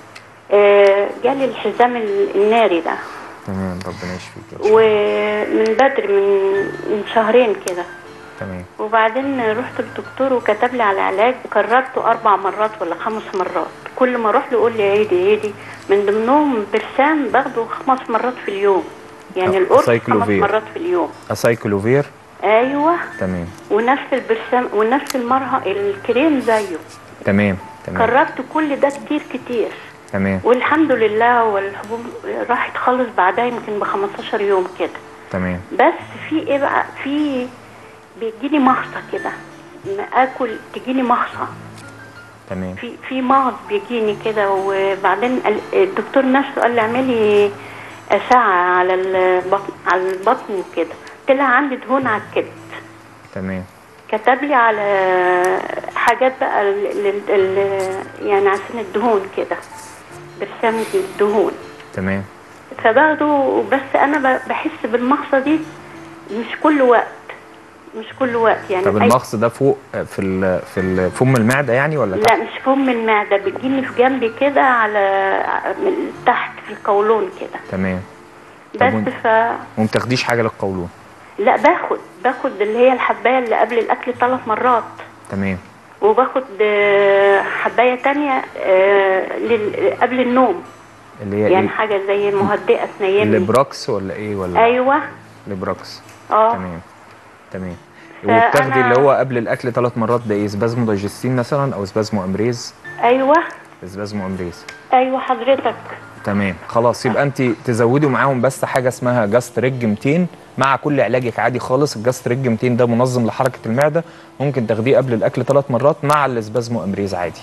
آه، جالي الحزام ال- الناري ده تمام ربنا يشفيك ومن بدري من من شهرين كده تمام وبعدين رحت للدكتور وكتب لي على علاج كررته اربع مرات ولا خمس مرات كل ما اروح له يقول لي عيدي عيدي من ضمنهم برسام باخده خمس مرات في اليوم يعني آه، القرص خمس سايكلوفير. مرات في اليوم اسايكلوفير ايوه تمام ونفس البرسام ونفس المرهم الكريم زيه تمام تمام كررت كل ده كتير كتير تمام والحمد لله والحبوب راحت خالص بعدها يمكن ب 15 يوم كده تمام بس في ايه بقى في بيجيني مغصه كده ما اكل تجيني مغصه تمام في في مغص بيجيني كده وبعدين ال- الدكتور نفسه قال لي اعملي اشعه على البطن على البطن وكده طلع عندي دهون على الكبد تمام كتب لي على حاجات بقى ال ال ال يعني عشان الدهون كده برسام الدهون تمام فباخده بس انا ب- بحس بالمغصه دي مش كل وقت مش كل وقت يعني طب أي- المغص ده فوق آه، في ال في ال- فم المعده يعني ولا لا تحت مش فم المعده بتجيني في جنبي كده على من تحت في القولون كده تمام طب بس وانت- ف وما بتاخديش حاجه للقولون لا باخد باخد اللي هي الحبايه اللي قبل الاكل ثلاث مرات تمام وباخد آه، حبايه تانية آه، لل- قبل النوم اللي هي يعني ايه حاجه زي مهدئه تنيمني البراكس ولا ايه ولا ايوه البراكس اه تمام تمام فأنا- وبتاخدي اللي هو قبل الاكل ثلاث مرات ده ايه سبازمو دايجستين مثلا او سبازمو امريز ايوه سبازمو امريز ايوه حضرتك تمام خلاص يبقى انت تزودي معاهم بس حاجه اسمها جاستريج 200 مع كل علاجك عادي خالص الجاستريج 200 ده منظم لحركه المعده ممكن تاخديه قبل الاكل ثلاث مرات مع السبازمو امريز عادي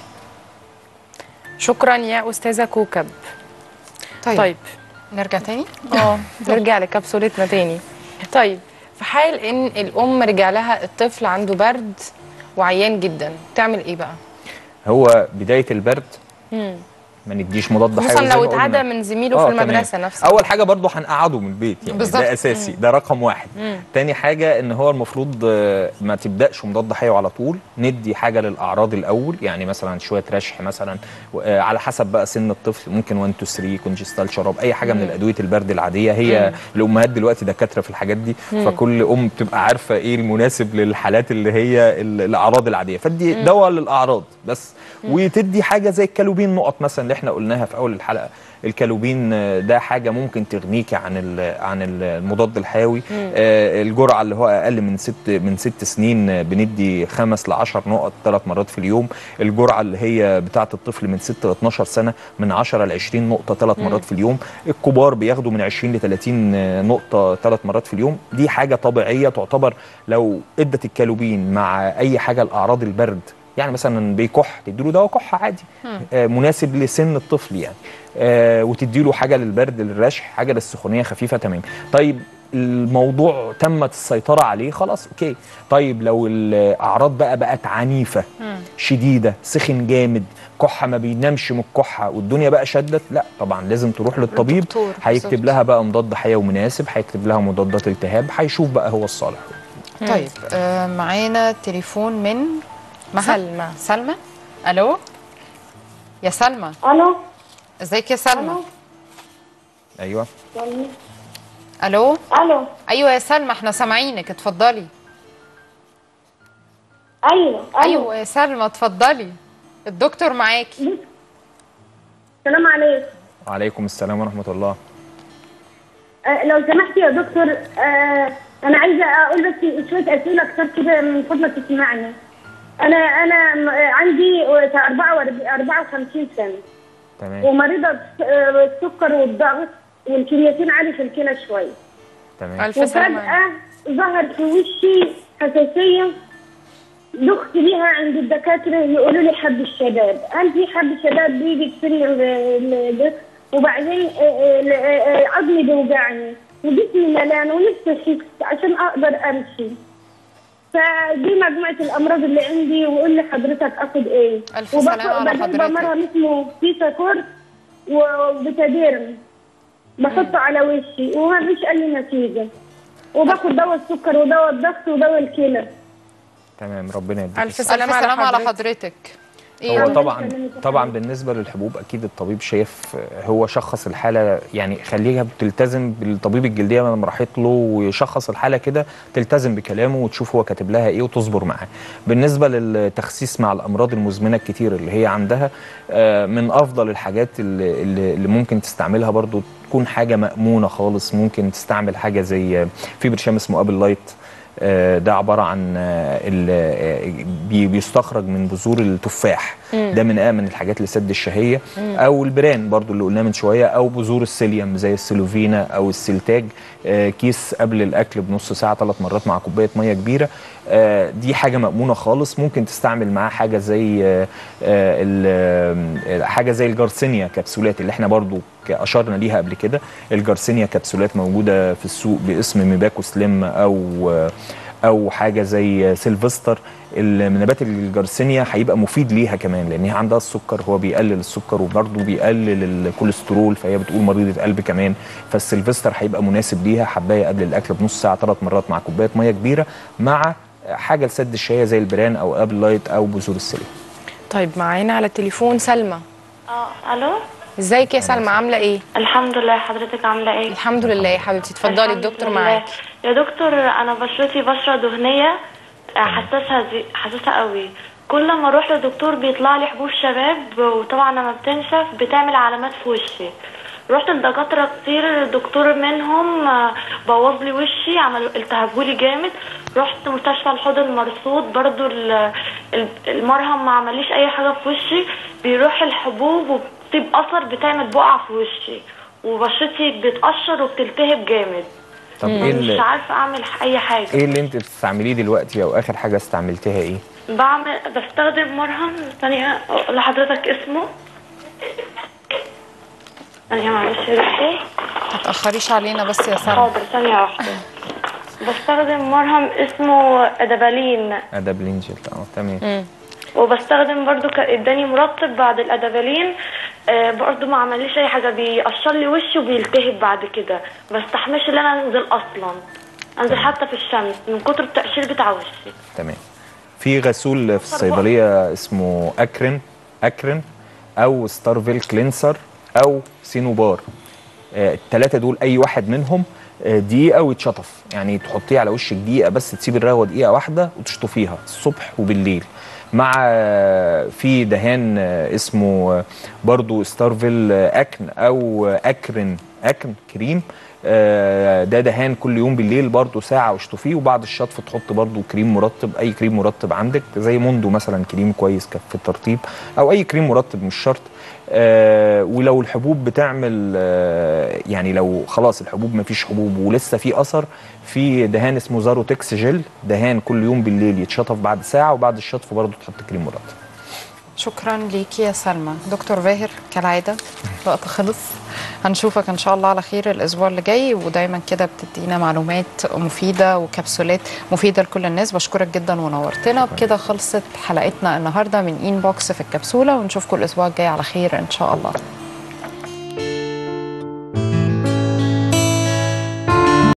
شكرا يا استاذه كوكب طيب, طيب نرجع تاني اه نرجع لكبسولتنا تاني طيب في حال ان الام رجع لها الطفل عنده برد وعيان جدا تعمل ايه بقى هو بدايه البرد مم. ما نديش مضاد حيوي خصوصا زي لو ما قلنا. اتعدى من زميله في آه، المدرسه تمام. نفسها اول حاجه برضو هنقعده من البيت يعني بالظبط. ده اساسي مم. ده رقم واحد مم. تاني حاجه ان هو المفروض آه، ما تبداش مضاد حيوي على طول ندي حاجه للاعراض الاول يعني مثلا شويه رشح مثلا آه، على حسب بقى سن الطفل ممكن 1 2 3 كونجستال شراب اي حاجه من مم. الادويه البرد العاديه هي مم. الامهات دلوقتي دكاتره في الحاجات دي مم. فكل ام بتبقى عارفه ايه المناسب للحالات اللي هي ال- الاعراض العاديه فدي مم. دواء للاعراض بس مم. وتدي حاجه زي الكالوبين نقط مثلا اللي احنا قلناها في اول الحلقه الكالوبين آه، ده حاجه ممكن تغنيك عن ال- عن ال- المضاد الحيوي مم. آه، الجرعه اللي هو اقل من ست من ست سنين آه، بندي خمس ل 10 نقط ثلاث مرات في اليوم الجرعه اللي هي بتاعه الطفل من 6 ل 12 سنه من 10 ل 20 نقطه ثلاث مم. مرات في اليوم الكبار بياخدوا من 20 ل 30 نقطه ثلاث مرات في اليوم دي حاجه طبيعيه تعتبر لو ادت الكالوبين مع اي حاجه لاعراض البرد يعني مثلا بيكح تديله دواء كحه عادي آه، مناسب لسن الطفل يعني آه، وتديله حاجه للبرد للرشح حاجه للسخونيه خفيفه تمام طيب الموضوع تمت السيطره عليه خلاص اوكي طيب لو الاعراض بقى بقت عنيفه شديده سخن جامد كحه ما بينامش من الكحه والدنيا بقى شدت لا طبعا لازم تروح للطبيب للدكتور، هيكتب بالظبط. لها بقى مضاد حيوي مناسب هيكتب لها مضادات التهاب هيشوف بقى هو الصالح طيب آه معانا تليفون من مها سلمى. سلمى الو يا سلمى الو ازيك يا سلمى ايوه الو الو ايوه يا سلمى احنا سامعينك اتفضلي ايوه ايوه يا سلمى اتفضلي الدكتور معاكي السلام عليكم وعليكم السلام ورحمه الله آه، لو سمحت يا دكتور آه، انا عايزه اقول بس شويه اسئله كتير كده من فضلك تسمعني انا انا م- آه، عندي 54 سنه تمام ومريضه بس- آه، بالسكر والضغط والكرياتين عالي في الكلى شويه تمام وفجاه ظهر في وشي حساسيه دخت بيها عند الدكاتره يقولوا لي حب الشباب هل في حب الشباب بيجي يكسر لي ال- ال- ده؟ وبعدين آه، آه، آه، عظمي بيوجعني وجسمي ملان ونفسي اخس عشان اقدر امشي فدي مجموعه الامراض اللي عندي وقول لي حضرتك اخد ايه ألف وباخد- سلامة على بجيب حضرتك. مرهم اسمه فيتا كورس وبتاديرم بحطه على وشي وما فيش اي نتيجه وباخد دواء السكر ودواء الضغط ودواء الكلى تمام ربنا يديك الف الصحة. سلامه, سلامة على حضرتك هو طبعا طبعا بالنسبه للحبوب اكيد الطبيب شايف هو شخص الحاله يعني خليها بتلتزم بالطبيب الجلديه لما راحت له ويشخص الحاله كده تلتزم بكلامه وتشوف هو كاتب لها ايه وتصبر معاه. بالنسبه للتخسيس مع الامراض المزمنه الكتير اللي هي عندها آه، من افضل الحاجات اللي, اللي اللي ممكن تستعملها برضو تكون حاجه مامونه خالص ممكن تستعمل حاجه زي في برشام اسمه ابل لايت آه، ده عباره عن آه، ال- آه، بي- بيستخرج من بذور التفاح مم. ده من امن الحاجات لسد الشهيه مم. او البران برضو اللي قلناه من شويه او بذور السيليوم زي السيلوفينا او السلتاج آه، كيس قبل الاكل بنص ساعه ثلاث مرات مع كوبايه ميه كبيره آه، دي حاجه مامونه خالص ممكن تستعمل معاها حاجه زي آه، آه، ال- آه، حاجه زي الجارسينيا كبسولات اللي احنا برضو ك- اشرنا ليها قبل كده الجارسينيا كبسولات موجوده في السوق باسم ميباكو سليم او آه، او حاجه زي سيلفستر النبات الجارسينيا هيبقى مفيد ليها كمان لان هي عندها السكر هو بيقلل السكر وبرضه بيقلل الكوليسترول فهي بتقول مريضه قلب كمان فالسيلفستر هيبقى مناسب ليها حبايه قبل الاكل بنص ساعه ثلاث مرات مع كوبايه ميه كبيره مع حاجه لسد الشهيه زي البران او ابل لايت او بذور السيليوم طيب معانا على التليفون سلمى اه الو ازيك يا سلمى عامله ايه الحمد لله حضرتك عامله ايه الحمد لله يا حبيبتي اتفضلي الحمد الدكتور لله. معاكي يا دكتور انا بشرتي بشره دهنيه آه، حساسه زي حساسه قوي كل ما اروح لدكتور بيطلع لي حبوب شباب وطبعا لما بتنشف بتعمل علامات في وشي رحت لدكاتره كتير دكتور منهم آه، بوظ لي وشي عمل التهبولي جامد رحت مستشفى الحوض المرصود برضو ال- ال- المرهم ما عمليش اي حاجه في وشي بيروح الحبوب وبتسيب اثر بتعمل بقع في وشي وبشرتي بتقشر وبتلتهب جامد طب ايه مش اللي عارفه اعمل اي حاجه ايه اللي انت بتستعمليه دلوقتي او اخر حاجه استعملتها ايه بعمل بستخدم مرهم ثانيه أقول لحضرتك اسمه ثانيه معلش يا دكتور ما تاخريش علينا بس يا سلمى حاضر ثانيه واحده بستخدم مرهم اسمه ادابالين ادابلين جل اه تمام وبستخدم برضو ك- اداني مرطب بعد الادابالين آه برضو ما عمليش اي حاجه بيقشر لي وشي وبيلتهب بعد كده ما بستحملش ان انا انزل اصلا انزل حتى في الشمس من كتر التقشير بتاع وشي تمام في غسول في الصيدليه اسمه اكرن اكرن او ستارفيل كلينسر او سينوبار آه، التلاتة دول اي واحد منهم آه، دقيقه ويتشطف يعني تحطيه على وشك دقيقه بس تسيب الرغوه دقيقه واحده وتشطفيها الصبح وبالليل مع آه، في دهان آه، اسمه آه، برضو ستارفيل آه، اكن او آه، اكرن اكن كريم آه، ده دهان كل يوم بالليل برضو ساعة واشطفيه وبعد الشطف تحط برضو كريم مرطب أي كريم مرطب عندك زي موندو مثلا كريم كويس كف في الترطيب أو أي كريم مرطب مش شرط آه ولو الحبوب بتعمل آه يعني لو خلاص الحبوب مفيش حبوب ولسه في أثر في دهان اسمه زاروتكس جل دهان كل يوم بالليل يتشطف بعد ساعة وبعد الشطف برضو تحط كريم مرطب شكرا ليكي يا سلمى دكتور باهر كالعادة الوقت خلص هنشوفك ان شاء الله على خير الاسبوع اللي جاي ودايما كده بتدينا معلومات مفيدة وكبسولات مفيدة لكل الناس بشكرك جدا ونورتنا بكده خلصت حلقتنا النهاردة من إين بوكس في الكبسولة ونشوفكم الاسبوع الجاي على خير ان شاء الله